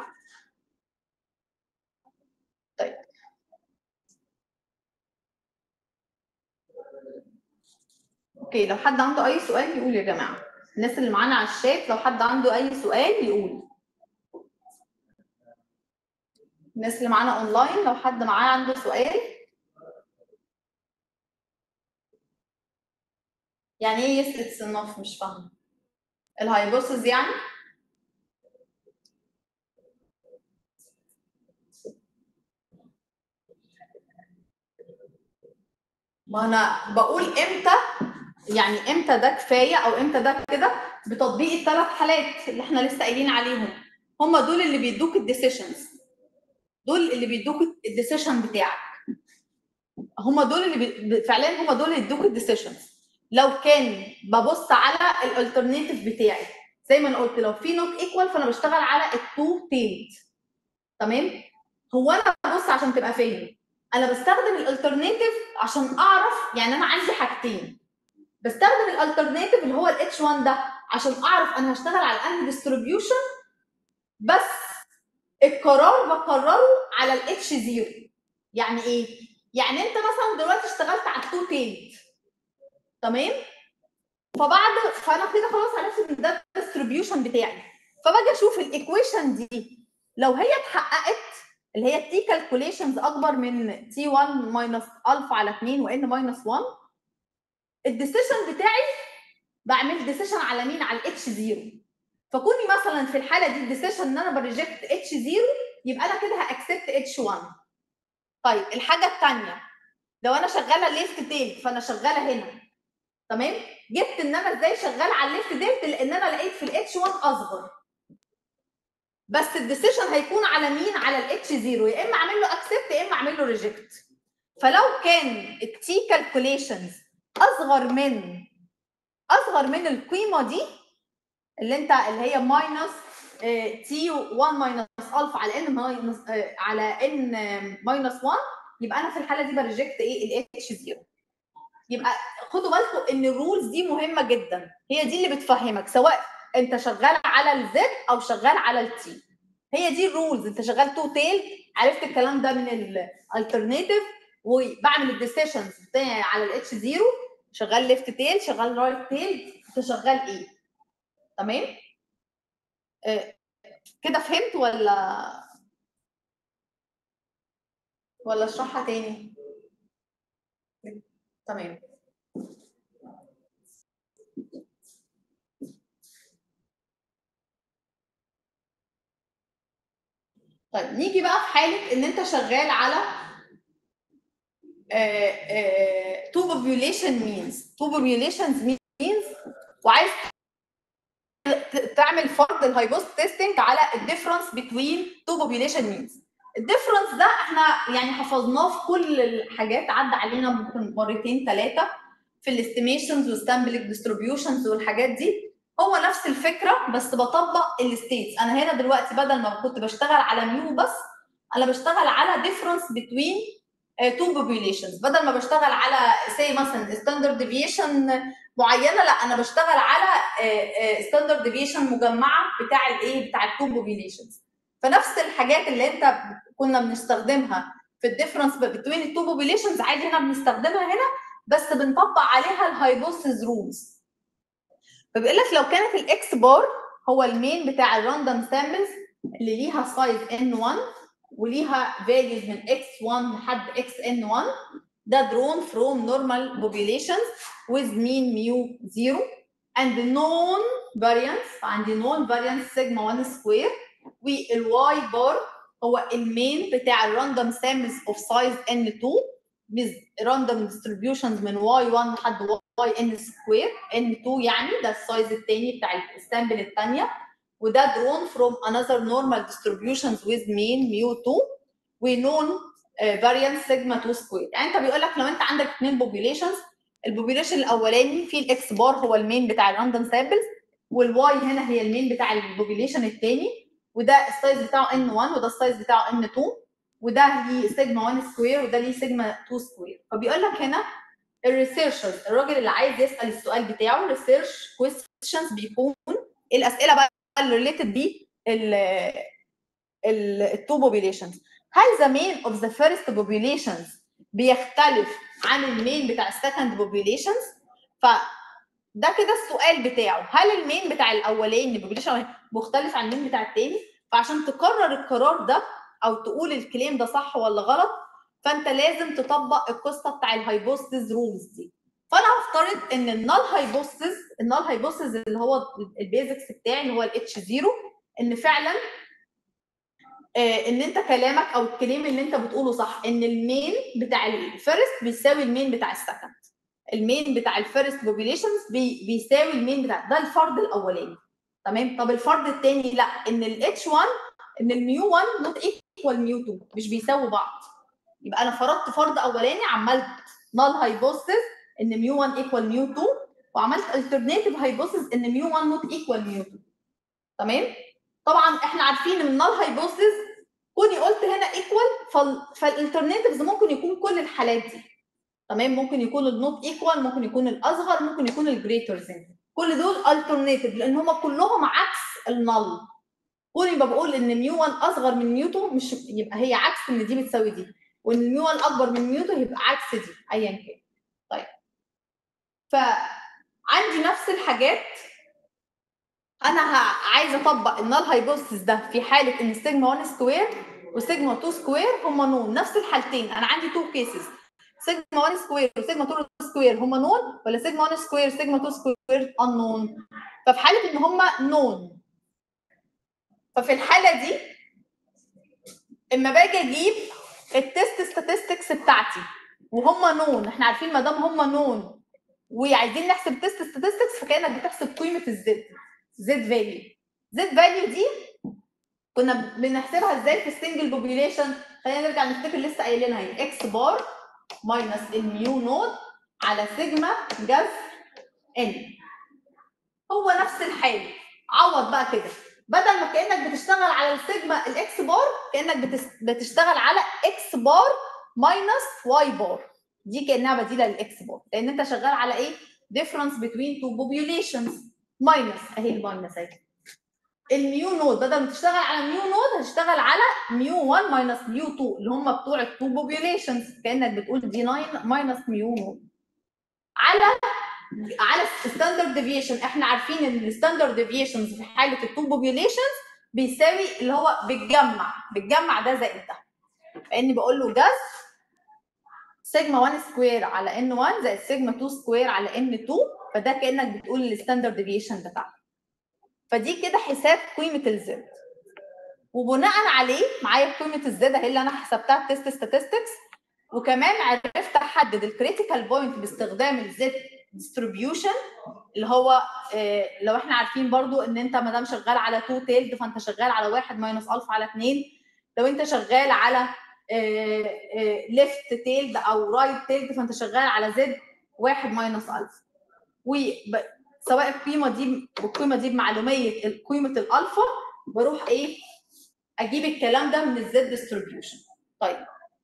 طيب اوكي لو حد عنده اي سؤال يقول يا جماعه الناس اللي معانا على الشات لو حد عنده اي سؤال يقول الناس اللي معانا اونلاين لو حد معاه عنده سؤال يعني ايه يثبت صناف مش فاهمه الهايبوثيز يعني ما انا بقول امتى يعني امتى ده كفايه او امتى ده كده بتطبيق الثلاث حالات اللي احنا لسه قايلين عليهم هم دول اللي بيدوك الديسيشنز دول اللي بيدوك الديسيشن بتاعك هم دول اللي بي... فعليا هم دول اللي يدوك الديسيشنز لو كان ببص على الالترناتيف بتاعي زي ما انا قلت لو في نوت ايكوال فانا بشتغل على التو تيلد تمام هو انا ببص عشان تبقى فاهم انا بستخدم الالترناتيف عشان اعرف يعني انا عندي حاجتين بستخدم الالترناتيف اللي هو الاتش 1 ده عشان اعرف انا هشتغل على انهي ديستريبيوشن بس القرار بقرره على الاتش 0 يعني ايه يعني انت مثلا دلوقتي اشتغلت على التو تيلد تمام فبعد فانا كده خلاص عرفت ان ده الديستريبيوشن بتاعي فباجي اشوف الايكويشن دي لو هي اتحققت اللي هي تي كالكوليشنز اكبر من تي 1 ماينس الفا على 2 وان ماينس 1 الديسيشن بتاعي بعمل ديسيشن على مين على الاتش 0 فكوني مثلا في الحاله دي الديسيشن ان انا بريجكت اتش 0 يبقى انا كده هاكسبت اتش 1 طيب الحاجه الثانيه لو انا شغاله ليفت تيل فانا شغاله هنا تمام جبت ان انا ازاي شغال على الليفت ديلت لان انا لقيت في الاتش 1 اصغر بس الديسيشن هيكون على مين على الاتش 0 يا اما اعمل له اكسبت يا اما اعمل له ريجكت فلو كان التي كالكوليشنز اصغر من اصغر من القيمه دي اللي انت اللي هي ماينس تي 1 ماينس الفا على ان ماينس على ان ماينس 1 يبقى انا في الحاله دي بريجكت ايه الاتش 0 يبقى خدوا بالكم ان الرولز دي مهمه جدا هي دي اللي بتفهمك سواء انت شغال على الزد او شغال على التي هي دي الرولز انت شغال تو تيل عرفت الكلام ده من الالترناتيف وبعمل الديسيشنز بتاعي على الاتش 0 شغال ليفت تيل شغال رايت تيل انت شغال ايه تمام آه كده فهمت ولا ولا اشرحها تاني تمام طيب نيجي بقى في حاله ان انت شغال على تو population means two populations means وعايز ت- تعمل فرض الهايبوست تيستنج على الديفرنس بين تو population means الديفرنس ده احنا يعني حفظناه في كل الحاجات عدى علينا ممكن مرتين ثلاثه في الاستيميشنز والسامبلنج ديستريبيوشنز والحاجات دي هو نفس الفكره بس بطبق الستيتس انا هنا دلوقتي بدل ما كنت بشتغل على ميو بس انا بشتغل على ديفرنس بتوين تو populations بدل ما بشتغل على سي مثلا ستاندرد ديفيشن معينه لا انا بشتغل على ستاندرد ديفيشن مجمعه بتاع الايه بتاع التو populations فنفس الحاجات اللي انت كنا بنستخدمها في الديفرنس بين التو populations عادي هنا بنستخدمها هنا بس بنطبق عليها الهايبوثيز رولز فبيقول لك لو كانت الاكس بار هو المين بتاع الراندوم سامبلز اللي ليها سايز n1 وليها values من x1 لحد xn1 ده drawn from normal populations with mean mu 0 and known variance عندي known variance sigma 1 square والواي بار هو المين بتاع الراندوم سامبلز اوف سايز n2 with random distributions من y1 لحد yn square n2 يعني ده السايز الثاني بتاع السامبل الثانيه وده drawn from another normal distributions with mean mu2 ونون variance sigma 2 square يعني انت بيقول لك لو انت عندك اثنين populations البوبيليشن الاولاني فيه الاكس بار هو المين بتاع الراندوم سامبلز والواي هنا هي المين بتاع البوبيليشن الثاني وده السايز بتاعه n1 وده السايز بتاعه n2 وده ليه سيجما 1 سكوير وده ليه سيجما 2 سكوير فبيقول لك هنا الريسيرشرز الراجل اللي عايز يسال السؤال بتاعه ريسيرش كويستشنز بيكون الاسئله بقى اللي ريليتد بيه التو بوبيليشنز هل ذا مين اوف ذا فيرست بوبيليشنز بيختلف عن المين بتاع السكند بوبيليشنز فده كده السؤال بتاعه هل المين بتاع الاولاني البوبيليشن مختلف عن المين بتاع التاني فعشان تقرر القرار ده او تقول الكليم ده صح ولا غلط فانت لازم تطبق القصه بتاع الهايبوثيز رولز دي فانا هفترض ان النال هايبوثيز النال هايبوثيز اللي هو البيزكس بتاعي اللي هو الاتش 0 ان فعلا آه ان انت كلامك او الكلام اللي انت بتقوله صح ان المين بتاع الفيرست بيساوي المين بتاع السكند المين بتاع الفيرست بوبيليشنز بي بيساوي المين بتاع ده الفرض الاولاني تمام طب الفرض الثاني لا ان الاتش 1 ان الميو 1 نوت ايكوال ميو 2 مش بيساووا بعض يبقى انا فرضت فرض اولاني عملت نال هايبوثيس ان ميو 1 ايكوال ميو 2 وعملت الترناتيف هايبوثيس ان ميو 1 نوت ايكوال ميو 2 تمام طبعا احنا عارفين ان النال هايبوثيس كوني قلت هنا ايكوال فالالترناتيفز ممكن يكون كل الحالات دي تمام ممكن يكون النوت ايكوال ممكن يكون الاصغر ممكن يكون الجريتر ذان كل دول الترناتيف لان هم كلهم عكس النل كوني بقول ان ميو 1 اصغر من ميو 2 مش يبقى هي عكس ان دي بتساوي دي وان ميو 1 اكبر من ميو 2 يبقى عكس دي ايا كان طيب فعندي نفس الحاجات انا عايزه اطبق النال هايبوثيس ده في حاله ان سيجما 1 سكوير وسيجما 2 سكوير هما نون نفس الحالتين انا عندي تو كيسز سيجما 1 سكوير وسيجما 2 سكوير هما نون ولا سيجما 1 سكوير وسيجما 2 سكوير انون ففي حاله ان هما نون ففي الحاله دي اما باجي اجيب التست ستاتستكس بتاعتي وهم نون احنا عارفين ما دام هم نون وعايزين نحسب تست ستاتستكس فكانك بتحسب قيمه الزد زد فاليو زد فاليو دي كنا بنحسبها ازاي في السنجل بوبيليشن خلينا نرجع نفتكر لسه قايلينها هي اكس بار ماينس الميو نود على سيجما جذر ان هو نفس الحال عوض بقى كده بدل ما كانك بتشتغل على السيجما الاكس بار كانك بتس... بتشتغل على اكس بار ماينس واي بار دي كانها بديله للاكس بار لان انت شغال على ايه difference between two populations ماينس اهي الماينس اهي الميو نود بدل ما تشتغل على ميو نود هتشتغل على ميو 1 ماينس ميو 2 اللي هم بتوع التو بوبيوليشنز كانك بتقول دي 9 ماينس ميو نود على على الستاندرد ديفيشن احنا عارفين ان الستاندرد ديفيشنز في حاله التو بوبيوليشنز بيساوي اللي هو بتجمع بتجمع ده زائد ده كاني بقول له جذر سيجما 1 سكوير على ان 1 زائد سيجما 2 سكوير على ان 2 فده كانك بتقول الستاندرد ديفيشن بتاعك فدي كده حساب قيمه الزد وبناء عليه معايا قيمه الزد اهي اللي انا حسبتها في تيست ستاتستكس وكمان عرفت احدد الكريتيكال بوينت باستخدام الزد ديستريبيوشن اللي هو آه، لو احنا عارفين برضو ان انت ما دام شغال على 2 تيلد فانت شغال على 1 ماينس الفا على 2 لو انت شغال على ليفت تيلد او رايت تيلد فانت شغال على زد 1 ماينس الفا وسواء القيمه دي والقيمه دي بمعلوميه قيمه الالفا بروح ايه اجيب الكلام ده من الزد ديستريبيوشن طيب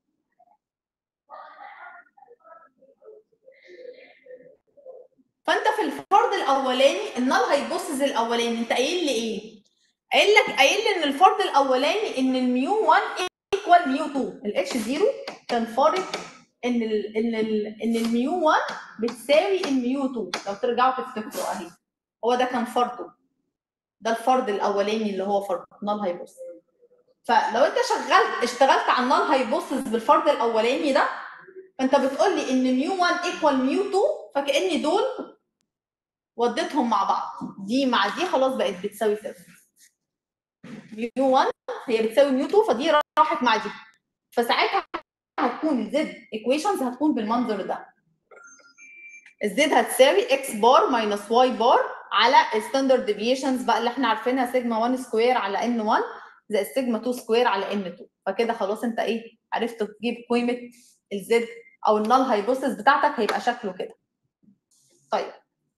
فانت في الفرض الاولاني النال هيبصز الاولاني انت قايل لي ايه؟ قايل لك قايل لي ان الفرض الاولاني ان الميو 1 ايكوال ميو 2 الاتش 0 كان فارض ان ال ان ال ان الميو 1 بتساوي الميو 2 لو ترجعوا تفتكروا اهي هو ده كان فرضه ده الفرض الاولاني اللي هو فرض نال هيبص فلو انت شغلت اشتغلت على النال هيبصز بالفرض الاولاني ده فانت بتقول لي ان ميو 1 ايكوال ميو 2 فكاني دول وديتهم مع بعض دي مع دي خلاص بقت بتساوي صفر ميو 1 هي بتساوي ميو 2 فدي راحت مع دي فساعتها هتكون الزد ايكويشنز هتكون بالمنظر ده الزد هتساوي اكس بار ماينس واي بار على الستاندرد ديفيشنز بقى اللي احنا عارفينها سيجما 1 سكوير على ان 1 زائد سيجما 2 سكوير على ان 2 فكده خلاص انت ايه عرفت تجيب قيمه الزد او النال هايبوثيس بتاعتك هيبقى شكله كده طيب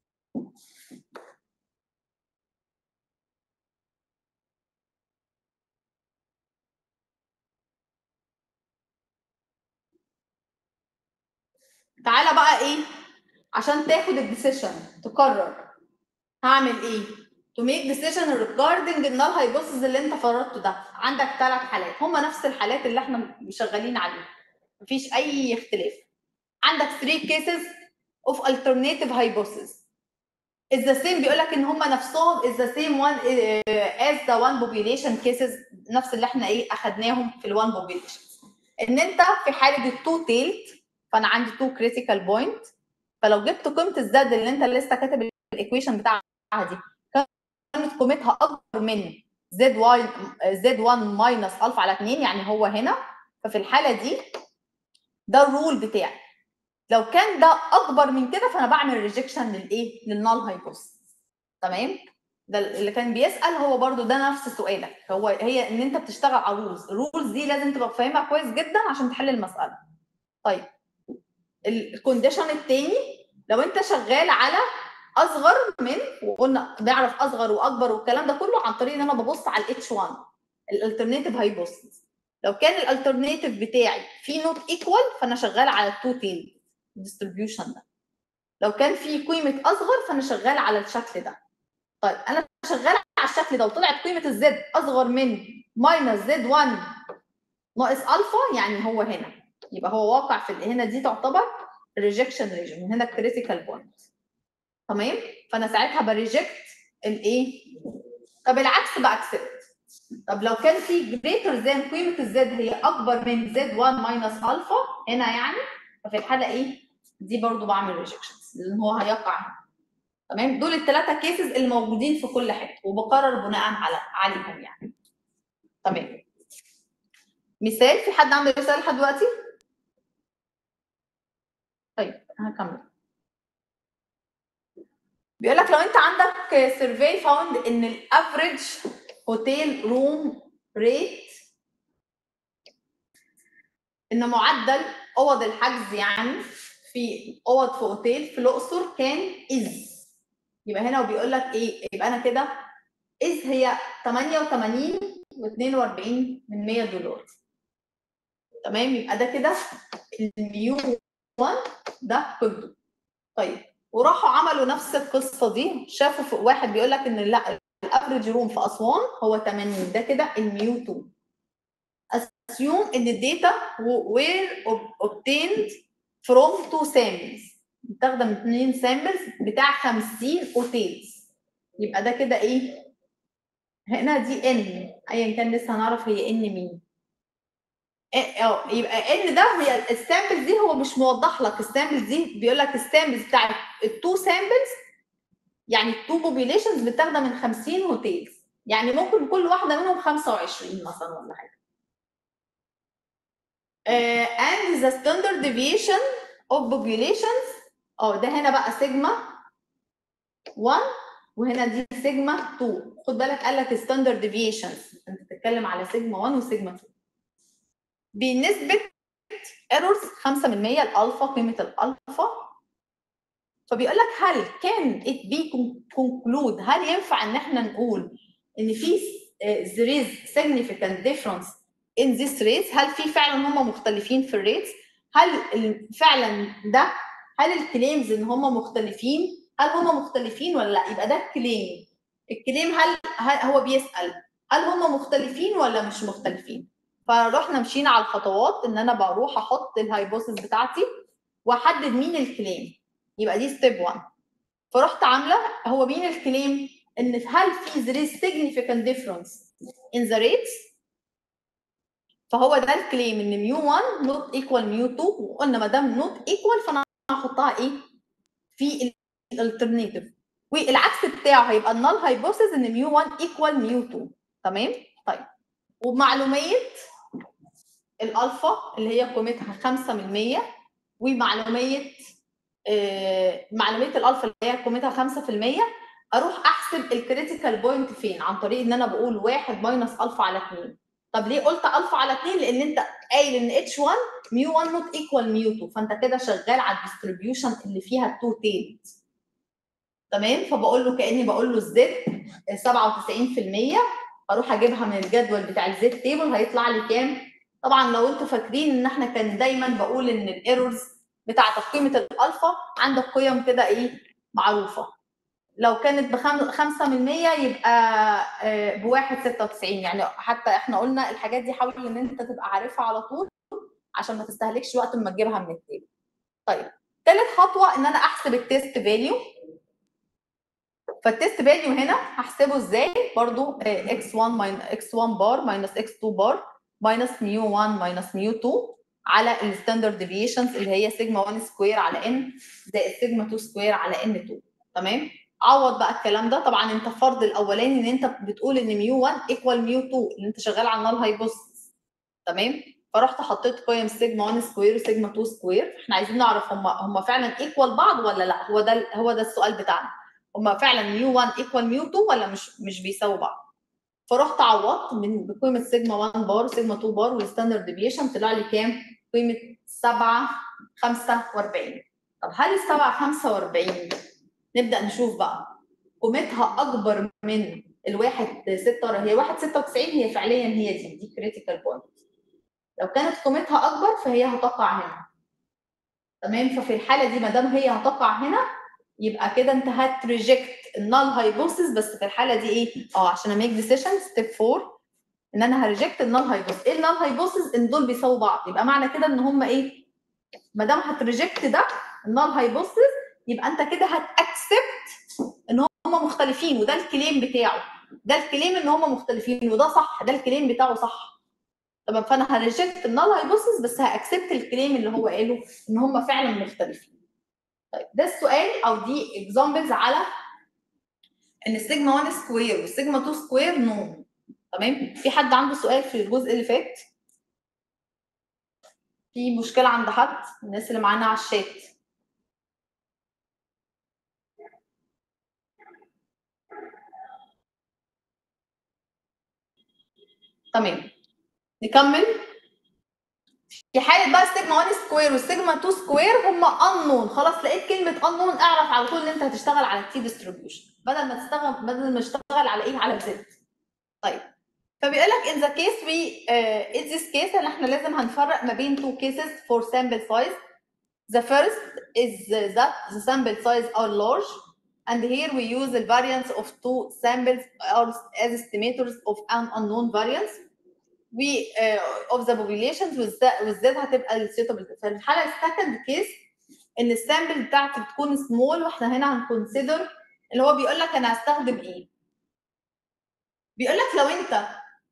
تعالى بقى ايه عشان تاخد الديسيشن تقرر هعمل ايه to make decision regarding النال هايبوثيس اللي انت فرضته ده عندك ثلاث حالات هما نفس الحالات اللي احنا شغالين عليها مفيش اي اختلاف عندك 3 cases of alternative hypothesis is the same بيقول لك ان هم نفسهم is the same one uh, as the one population cases نفس اللي احنا ايه اخدناهم في ال one population ان انت في حاله التو تيلت فانا عندي تو كريتيكال بوينت فلو جبت قيمه الزد اللي انت لسه كاتب الايكويشن بتاعها دي كانت قيمتها اكبر من زد واي زد 1 ماينس الفا على 2 يعني هو هنا ففي الحاله دي ده الرول بتاعي لو كان ده اكبر من كده فانا بعمل ريجكشن للايه للنال هايبوثيسيس تمام ده اللي كان بيسال هو برضو ده نفس سؤالك هو هي ان انت بتشتغل على الرولز الرولز دي لازم تبقى فاهمها كويس جدا عشان تحل المساله طيب الكونديشن الثاني لو انت شغال على اصغر من وقلنا نعرف اصغر واكبر والكلام ده كله عن طريق ان انا ببص على الاتش 1 الالترناتيف هايبوثيسيس لو كان الالترناتيف بتاعي في نوت ايكوال فانا شغال على التو تيل ديستريبيوشن ده لو كان في قيمه اصغر فانا شغال على الشكل ده طيب انا شغال على الشكل ده وطلعت قيمه الزد اصغر من ماينس زد 1 ناقص الفا يعني هو هنا يبقى هو واقع في هنا دي تعتبر ريجكشن ريجن من هنا كريتيكال بوينت تمام فانا ساعتها بريجكت الايه طب العكس باكسبت طب لو كان في جريتر ذان قيمه الزد هي اكبر من زد 1 ماينس الفا هنا يعني ففي الحاله ايه دي برضو بعمل ريجكشنز لان هو هيقع هنا تمام دول الثلاثه كيسز الموجودين في كل حته وبقرر بناء على عليهم يعني تمام مثال في حد عنده مثال لحد دلوقتي طيب هكمل بيقول لك لو انت عندك سيرفي فاوند ان الافريج هوتيل روم ريت ان معدل اوض الحجز يعني في اوض في اوتيل في الاقصر كان از يبقى هنا وبيقول لك ايه يبقى انا كده از هي 88 و42 من 100 دولار تمام يبقى ده كده الميو 1 ده قيمته طيب وراحوا عملوا نفس القصه دي شافوا في واحد بيقول لك ان لا الافريج روم في اسوان هو 80 ده كده الميو 2 assume ان الداتا were obtained from two samples متاخده من اثنين سامبلز بتاع 50 اوتيلز يبقى ده كده ايه هنا دي ان ايا كان لسه هنعرف هي ان مين إيه- اه يبقى ان ده هي السامبلز دي هو مش موضح لك السامبلز دي بيقول لك السامبلز بتاعت التو سامبلز يعني التو بوبيليشنز متاخده من 50 هوتيلز يعني ممكن كل واحده منهم 25 مثلا ولا حاجه uh, and the standard deviation of populations اه ده هنا بقى سيجما 1 وهنا دي سيجما 2 خد بالك قال لك ستاندرد ديفيشنز انت بتتكلم على سيجما 1 وسيجما 2 بنسبه ايرورز 5 من 100 الالفا قيمه الالفا فبيقول لك هل كان it be conclude هل ينفع ان احنا نقول ان في uh, there is significant difference in this rates هل في فعلا هم مختلفين في الريتس هل ال- فعلا ده هل الكليمز ان هم مختلفين هل هم مختلفين ولا لا يبقى ده الكليم الكليم هل, هل هو بيسال هل هم مختلفين ولا مش مختلفين فرحنا مشينا على الخطوات ان انا بروح احط الهايبوثيس بتاعتي واحدد مين الكليم يبقى دي ستيب 1 فرحت عامله هو مين الكليم ان هل في there is significant difference in the rates فهو ده الكليم ان ميو 1 نوت ايكوال ميو 2 وقلنا ما دام نوت ايكوال فانا هحطها ايه في الالترناتيف والعكس بتاعه هيبقى النال هايبوثيس ان ميو 1 ايكوال ميو 2 تمام طيب ومعلوميه الالفا اللي هي قيمتها 5 من 100 ومعلوميه آه، معلوميه الالفا اللي هي قيمتها 5% اروح احسب الكريتيكال بوينت فين عن طريق ان انا بقول 1 ماينس الفا على 2 طب ليه قلت الفا على 2 لان انت قايل ان اتش 1 ميو 1 نوت ايكوال ميو 2 فانت كده شغال على الديستريبيوشن اللي فيها التو تيلز تمام فبقول له كاني بقول له الزد 97% اروح اجيبها من الجدول بتاع الزد تيبل هيطلع لي كام طبعا لو انتوا فاكرين ان احنا كان دايما بقول ان الايرورز بتاعت قيمه الالفا عندك قيم كده ايه معروفه لو كانت بخم... 5% يبقى آه، بواحد 96 يعني حتى احنا قلنا الحاجات دي حاول ان انت تبقى عارفها على طول عشان ما تستهلكش وقت ما تجيبها من التيبل. طيب ثالث خطوه ان انا احسب التيست فاليو فالتيست فاليو هنا هحسبه ازاي؟ برضو x1 ماين x1 بار ماينس x2 بار ماينس ميو 1 ماينس ميو 2 على الستاندرد ديفيشنز اللي هي سيجما 1 سكوير على n زائد سيجما 2 سكوير على n 2 تمام؟ عوض بقى الكلام ده طبعا انت فرض الاولاني ان انت بتقول ان ميو 1 ايكوال ميو 2 اللي انت شغال على النال هايبوثيسيس تمام فرحت حطيت قيم سيجما 1 سكوير وسيجما 2 سكوير احنا عايزين نعرف هم هم فعلا ايكوال بعض ولا لا هو ده هو ده السؤال بتاعنا هم فعلا ميو 1 ايكوال ميو 2 ولا مش مش بيساووا بعض فرحت عوضت من بقيمه سيجما 1 بار وسيجما 2 بار والستاندرد ديفيشن طلع لي كام قيمه 7 45 طب هل ال 7 45 نبدا نشوف بقى قيمتها اكبر من الواحد 6 هي 1 96 هي فعليا هي دي دي كريتيكال بوينت لو كانت قيمتها اكبر فهي هتقع هنا تمام ففي الحاله دي ما دام هي هتقع هنا يبقى كده انت هتريجكت النال هايبوثيس بس في الحاله دي ايه اه عشان اميك ديسيشن ستيب 4 ان انا هريجكت النال هايبوثيس ايه النال هايبوثيس ان دول بيساووا بعض يبقى معنى كده ان هم ايه ما دام هتريجكت ده النال هايبوثيس يبقى انت كده هتاكسبت ان هم مختلفين وده الكليم بتاعه ده الكليم ان هم مختلفين وده صح ده الكليم بتاعه صح تمام فانا هريجكت النال هايبوثيس بس هاكسبت الكليم اللي هو قاله ان هم فعلا مختلفين طيب ده السؤال او دي اكزامبلز على ان السيجما 1 سكوير والسيجما 2 سكوير نو تمام في حد عنده سؤال في الجزء اللي فات في مشكله عند حد الناس اللي معانا على الشات تمام نكمل في حاله بقى السيجما 1 سكوير والسيجما 2 سكوير هم انون خلاص لقيت كلمه انون اعرف على طول ان انت هتشتغل على التي ديستريبيوشن بدل ما تشتغل بدل ما تشتغل على ايه على زد طيب فبيقول لك in the case we uh, in this case ان احنا لازم هنفرق ما بين two cases for sample size the first is that the sample size are large and here we use the variance of two samples as estimators of an unknown variance we uh, of the populations with that with that هتبقى السيتابل في الحاله السكند كيس ان السامبل بتاعتي بتكون سمول واحنا هنا هنكونسيدر اللي هو بيقول لك انا هستخدم ايه؟ بيقول لك لو انت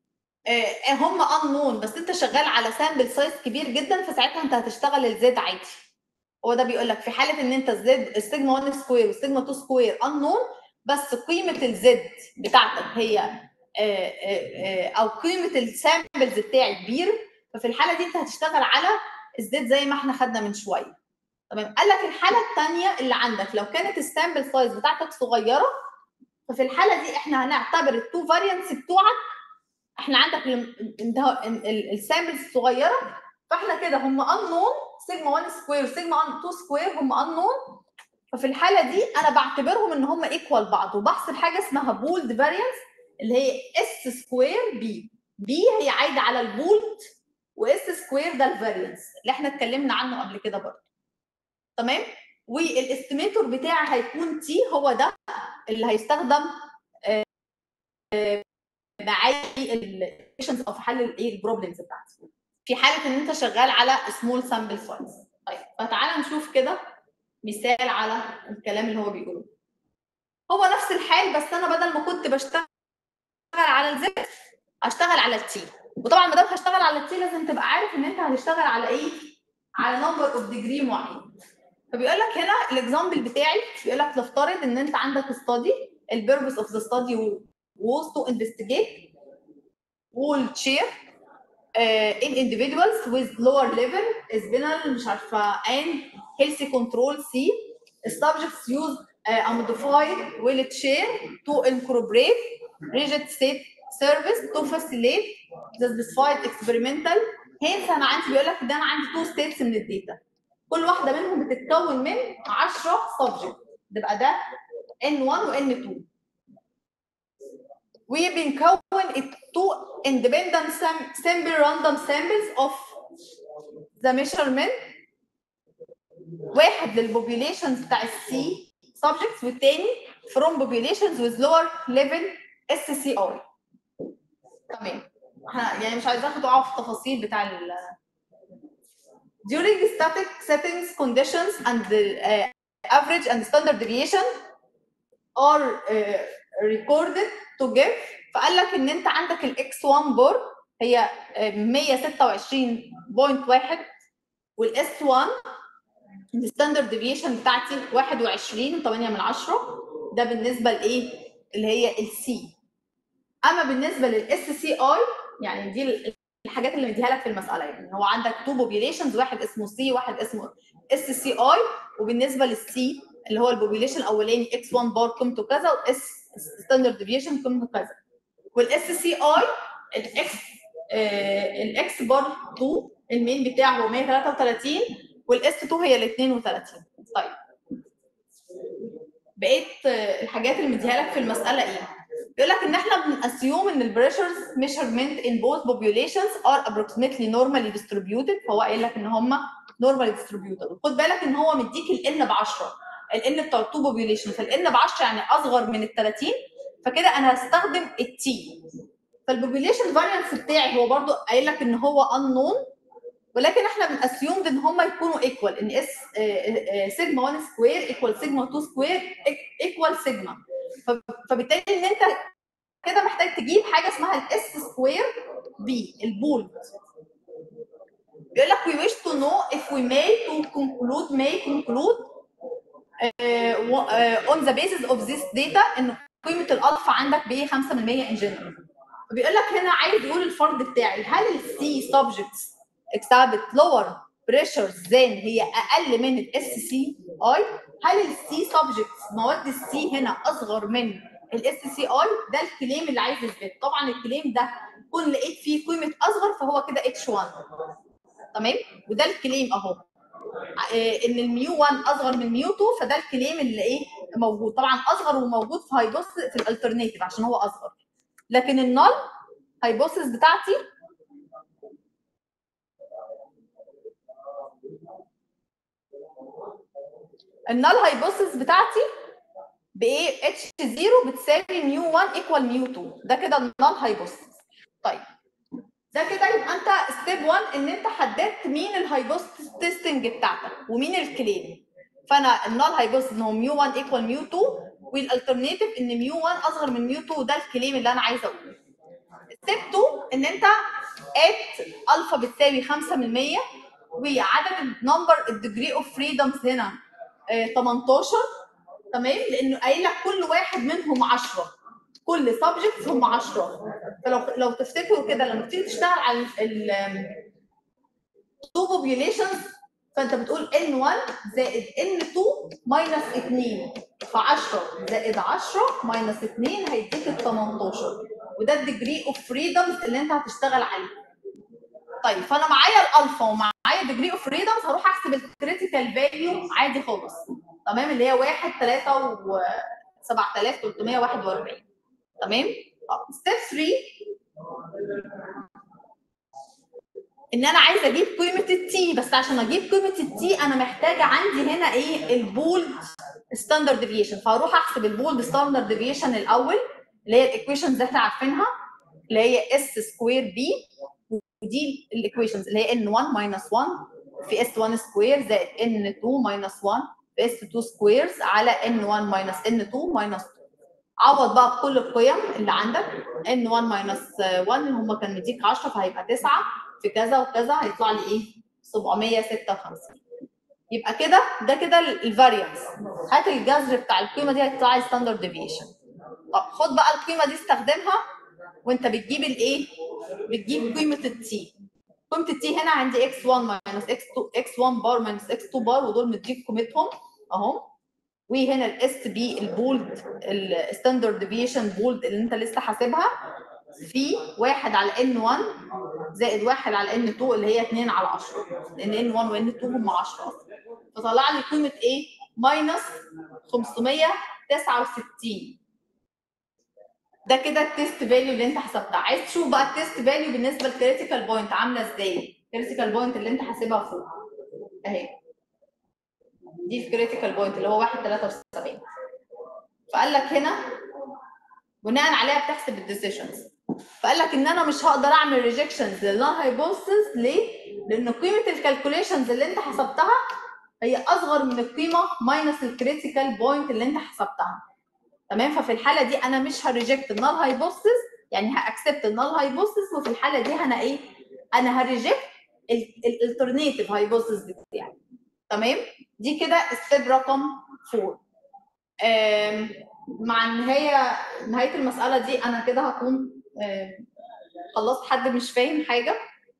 آه، هم انون بس انت شغال على سامبل سايز كبير جدا فساعتها انت هتشتغل الزد عادي هو ده بيقول لك في حاله ان انت الزد السيجما 1 سكوير والسيجما 2 سكوير انون بس قيمه الزد بتاعتك هي آه، آه، آه، او قيمه السامبلز بتاعي كبير ففي الحاله دي انت هتشتغل على الزد زي ما احنا خدنا من شويه تمام قال لك الحاله الثانيه اللي عندك لو كانت السامبل سايز بتاعتك صغيره ففي الحاله دي احنا هنعتبر التو فاريانتس بتوعك احنا عندك السامبلز الصغيره فاحنا كده هم انون سيجما 1 سكوير وسيجما 2 سكوير هم انون ففي الحاله دي انا بعتبرهم ان هم ايكوال بعض وبحسب حاجه اسمها بولد فاريانس اللي هي اس سكوير بي بي هي عايده على البولد واس سكوير ده الفاريانس اللي احنا اتكلمنا عنه قبل كده برضه تمام والاستيميتور بتاعي هيكون تي هو ده اللي هيستخدم آه، آه، معايا الايكويشنز او في حل الايه البروبلمز بتاعتي في حاله ان انت شغال على سمول سامبل سايز طيب فتعالى نشوف كده مثال على الكلام اللي هو بيقوله هو نفس الحال بس انا بدل ما كنت بشتغل على الزد هشتغل على التي وطبعا ما دام هشتغل على التي لازم تبقى عارف ان انت هتشتغل على ايه على نمبر اوف ديجري معين فبيقول لك هنا الاكزامبل بتاعي بيقول لك نفترض ان انت عندك ستادي البيربس اوف ذا ستادي was to investigate wall chair uh, in individuals with lower level spinal مش عارفه and healthy control C subjects use uh, a modified wheelchair to incorporate rigid state service to facilitate the specified experimental hence انا عندي بيقول لك ده انا عندي two states من الداتا كل واحده منهم بتتكون من 10 subject تبقى ده N1 و N2 وبنكون التو independent sam- simple random samples of the measurement واحد للبوبيوليشنز بتاع السي subjects والتاني from populations with lower level SCI تمام احنا يعني مش عايزين اخد في التفاصيل بتاع ال during static settings conditions and the uh, average and standard deviation are uh, recorded to give فقال لك ان انت عندك الاكس 1 بور هي آه، 126.1 والاس 1 الستاندرد ديفيشن بتاعتي 21 8 من 10 ده بالنسبه لايه اللي هي السي اما بالنسبه للاس سي اي يعني دي الحاجات اللي مديها لك في المساله يعني هو عندك تو بوبيليشنز واحد اسمه سي واحد اسمه اس سي اي وبالنسبه للسي اللي هو البوبيليشن الاولاني اكس 1 بار قيمته كذا واس ستاندرد ديفيشن قيمته كذا والاس سي اي الاكس الاكس بار 2 المين بتاعه هو 133 والاس 2 هي ال 32 طيب بقيت آه، الحاجات اللي مديها لك في المساله ايه؟ بيقول لك ان احنا بنأسيوم ان البريشرز measurement in both populations are approximately normally distributed فهو قايل لك ان هم normally distributed وخد بالك ان هو مديك ال n ب 10 ال n بتاع التو population فال n ب 10 يعني اصغر من ال 30 فكده انا هستخدم التي فالبوبيليشن فاريانس بتاعي هو برضو قايل لك ان هو unknown ولكن احنا بنأسيوم ان هم يكونوا ايكوال ان اس سيجما 1 سكوير ايكوال سيجما 2 سكوير ايكوال سيجما فبالتالي ان انت كده محتاج تجيب حاجه اسمها الاس سكوير بي البولد بيقول لك we wish to know if we may to conclude may conclude uh, w- uh, on the basis of this data ان قيمه الالفا عندك ب 5% in general بيقول لك هنا عايز يقول الفرض بتاعي هل السي subjects exhibit lower pressures than هي اقل من الاس سي اي هل السي subjects مواد السي هنا اصغر من الاس سي اي ده الكليم اللي عايز يثبت طبعا الكليم ده كون لقيت فيه قيمه اصغر فهو كده اتش 1 تمام وده الكليم اهو آه، ان الميو 1 اصغر من ميو 2 فده الكليم اللي ايه موجود طبعا اصغر وموجود فهيبص في الالترناتيف عشان هو اصغر لكن النال هيبصز بتاعتي النال هايبوثيس بتاعتي بايه اتش 0 بتساوي ميو 1 ايكوال ميو 2 ده كده النال هايبوثيس طيب ده كده يبقى انت ستيب 1 ان انت حددت مين الهايبوثيس تيستنج بتاعتك ومين الكليم فانا النال هايبوثيس ان هو ميو 1 ايكوال ميو 2 والالترناتيف ان ميو 1 اصغر من ميو 2 ده الكليم اللي انا عايزه اقوله ستيب 2 ان انت ات الفا بتساوي 5% وعدد النمبر الديجري اوف فريدمز هنا آه، 18 تمام لانه قايل لك كل واحد منهم 10 كل سبجكت هم 10 فلو لو تفتكروا كده لما تيجي تشتغل على ال تو بوبيوليشنز فانت بتقول n1 زائد n2 ماينس 2 ف 10 زائد 10 ماينس 2 هيديك ال 18 وده الديجري اوف فريدمز اللي انت هتشتغل عليه. طيب فانا معايا الالفا ومعايا ديجري اوف فريدمز هروح احسب الكريتيكال فاليو عادي خالص تمام اللي هي 1 3 و 7341 تمام؟ ستيب 3 ان انا عايزه اجيب قيمه التي بس عشان اجيب قيمه التي انا محتاجه عندي هنا ايه البولد ستاندرد ديفيشن فهروح احسب البولد ستاندرد ديفيشن الاول اللي هي الايكويشنز اللي احنا عارفينها اللي هي اس سكوير بي ودي الايكويشنز اللي هي ان 1 ماينس 1 في اس 1 سكوير زائد ان 2 ماينس 1 في اس 2 سكويرز على ان 1 ماينس ان 2 ماينس 2 عوض بقى بكل القيم اللي عندك ان 1 ماينس 1 هم كان مديك 10 فهيبقى 9 في كذا وكذا هيطلع لي ايه 756 يبقى كده ده كده الفاريانس هات الجذر بتاع القيمه دي هيطلع لي ستاندرد ديفيشن طب خد بقى القيمه دي استخدمها وانت بتجيب الايه بتجيب قيمه التي قيمه التي هنا عندي x1 ماينس x2 x1 بار ماينس x2 بار ودول مديك قيمتهم اهو وهنا الاس بي البولد الستاندرد ديفيشن بولد اللي انت لسه حاسبها في 1 على ان 1 زائد 1 على ان 2 اللي هي 2 على 10 لان ان 1 وان 2 هم 10 اصلا فطلع لي قيمه ايه؟ ماينس 569 ده كده التيست فاليو اللي انت حسبتها عايز تشوف بقى التيست فاليو بالنسبه للكريتيكال بوينت عامله ازاي الكريتيكال بوينت اللي انت حاسبها فوق اهي دي الكريتيكال بوينت اللي هو 1 73 فقال لك هنا بناء عليها بتحسب الديسيشنز فقال لك ان انا مش هقدر اعمل ريجكشنز للنون هايبوثيسز ليه؟ لان قيمه الكالكوليشنز اللي انت حسبتها هي اصغر من القيمه ماينس الكريتيكال بوينت اللي انت حسبتها تمام ففي الحاله دي انا مش هريجكت النال هايبوثيسز يعني هاكسبت النال هايبوثيسز وفي الحاله دي انا ايه؟ انا هريجكت الالترناتيف هايبوثيسز بتاعي تمام؟ دي كده ستيب رقم 4 آم، مع النهايه نهايه المساله دي انا كده هكون آم، خلصت حد مش فاهم حاجه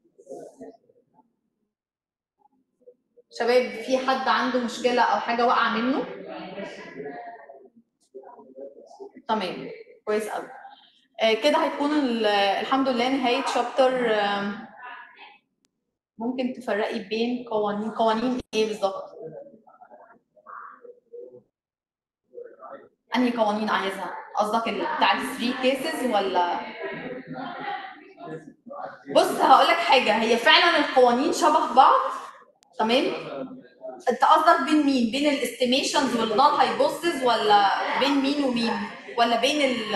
شباب في حد عنده مشكله او حاجه واقعه منه تمام كويس قوي آه، كده هيكون ال- الحمد لله نهايه شابتر ممكن تفرقي بين قوانين قوانين ايه بالظبط انهي قوانين عايزها قصدك ال- بتاعت الثري كيسز ولا بص هقول لك حاجه هي فعلا القوانين شبه بعض تمام انت قصدك بين مين بين الاستيميشنز والنال هايبوثيسز ولا بين مين ومين ولا بين ال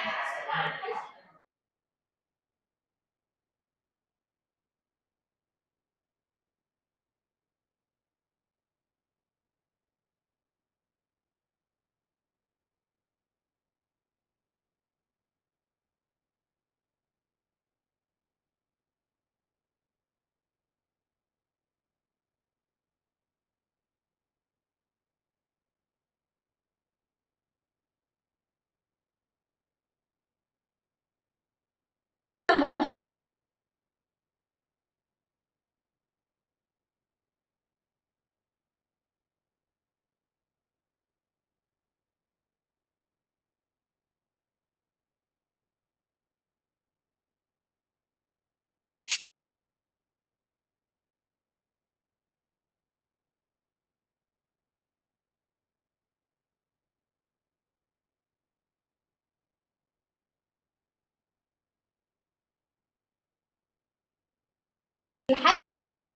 الح-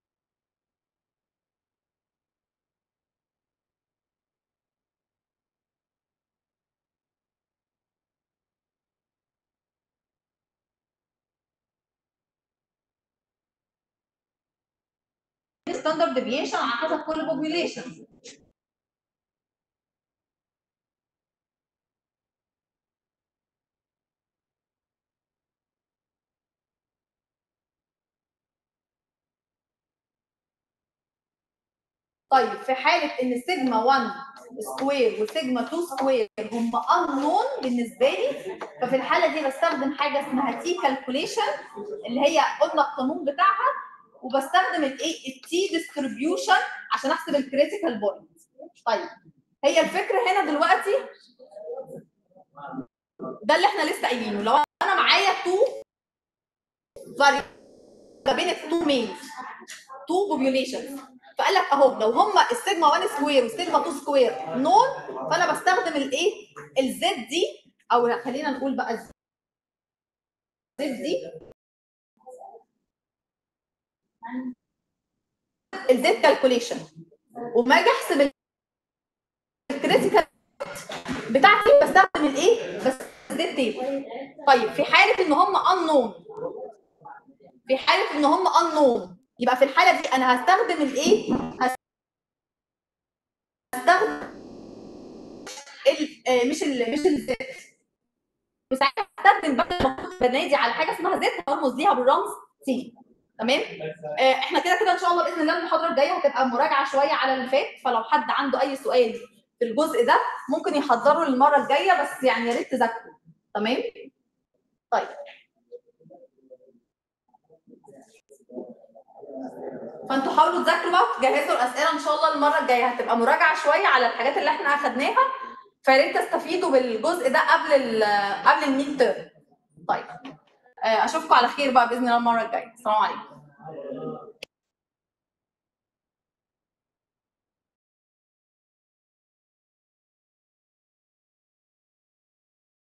ستاندرد ديفيشن على حسب كل بوبيوليشن طيب في حاله ان سيجما 1 سكوير وسيجما 2 سكوير هم unknown بالنسبه لي ففي الحاله دي بستخدم حاجه اسمها تي كالكوليشن اللي هي قلنا القانون بتاعها وبستخدم الايه التي ديستريبيوشن عشان احسب الكريتيكال بوينت طيب هي الفكره هنا دلوقتي ده اللي احنا لسه قايلينه لو انا معايا 2 فاريبل ما بين التو مينز تو بوبيوليشنز فقال لك اهو لو هم السيجما 1 سكوير والسيجما 2 سكوير نون فانا بستخدم الايه الزد دي او خلينا نقول بقى الزد دي الزد كالكوليشن وما اجي احسب الكريتيكال بتاعتي بستخدم الايه بس الزد تيبل طيب في حاله ان هم unknown في حاله ان هم unknown يبقى في الحاله دي انا هستخدم الايه هستخدم ال آه، مش ال مش الزد وساعتها هستخدم بدل ما كنت بنادي على حاجه اسمها زد هرمز ليها بالرمز تي تمام آه، احنا كده كده ان شاء الله باذن الله المحاضره الجايه هتبقى مراجعه شويه على اللي فات فلو حد عنده اي سؤال في الجزء ده ممكن يحضره للمره الجايه بس يعني يا ريت تذاكروا تمام طيب فانتوا حاولوا تذاكروا بقى وتجهزوا الاسئله ان شاء الله المره الجايه هتبقى مراجعه شويه على الحاجات اللي احنا اخدناها فيا ريت تستفيدوا بالجزء ده قبل ال قبل الميد تيرم طيب آه، اشوفكم على خير بقى باذن الله المره الجايه السلام عليكم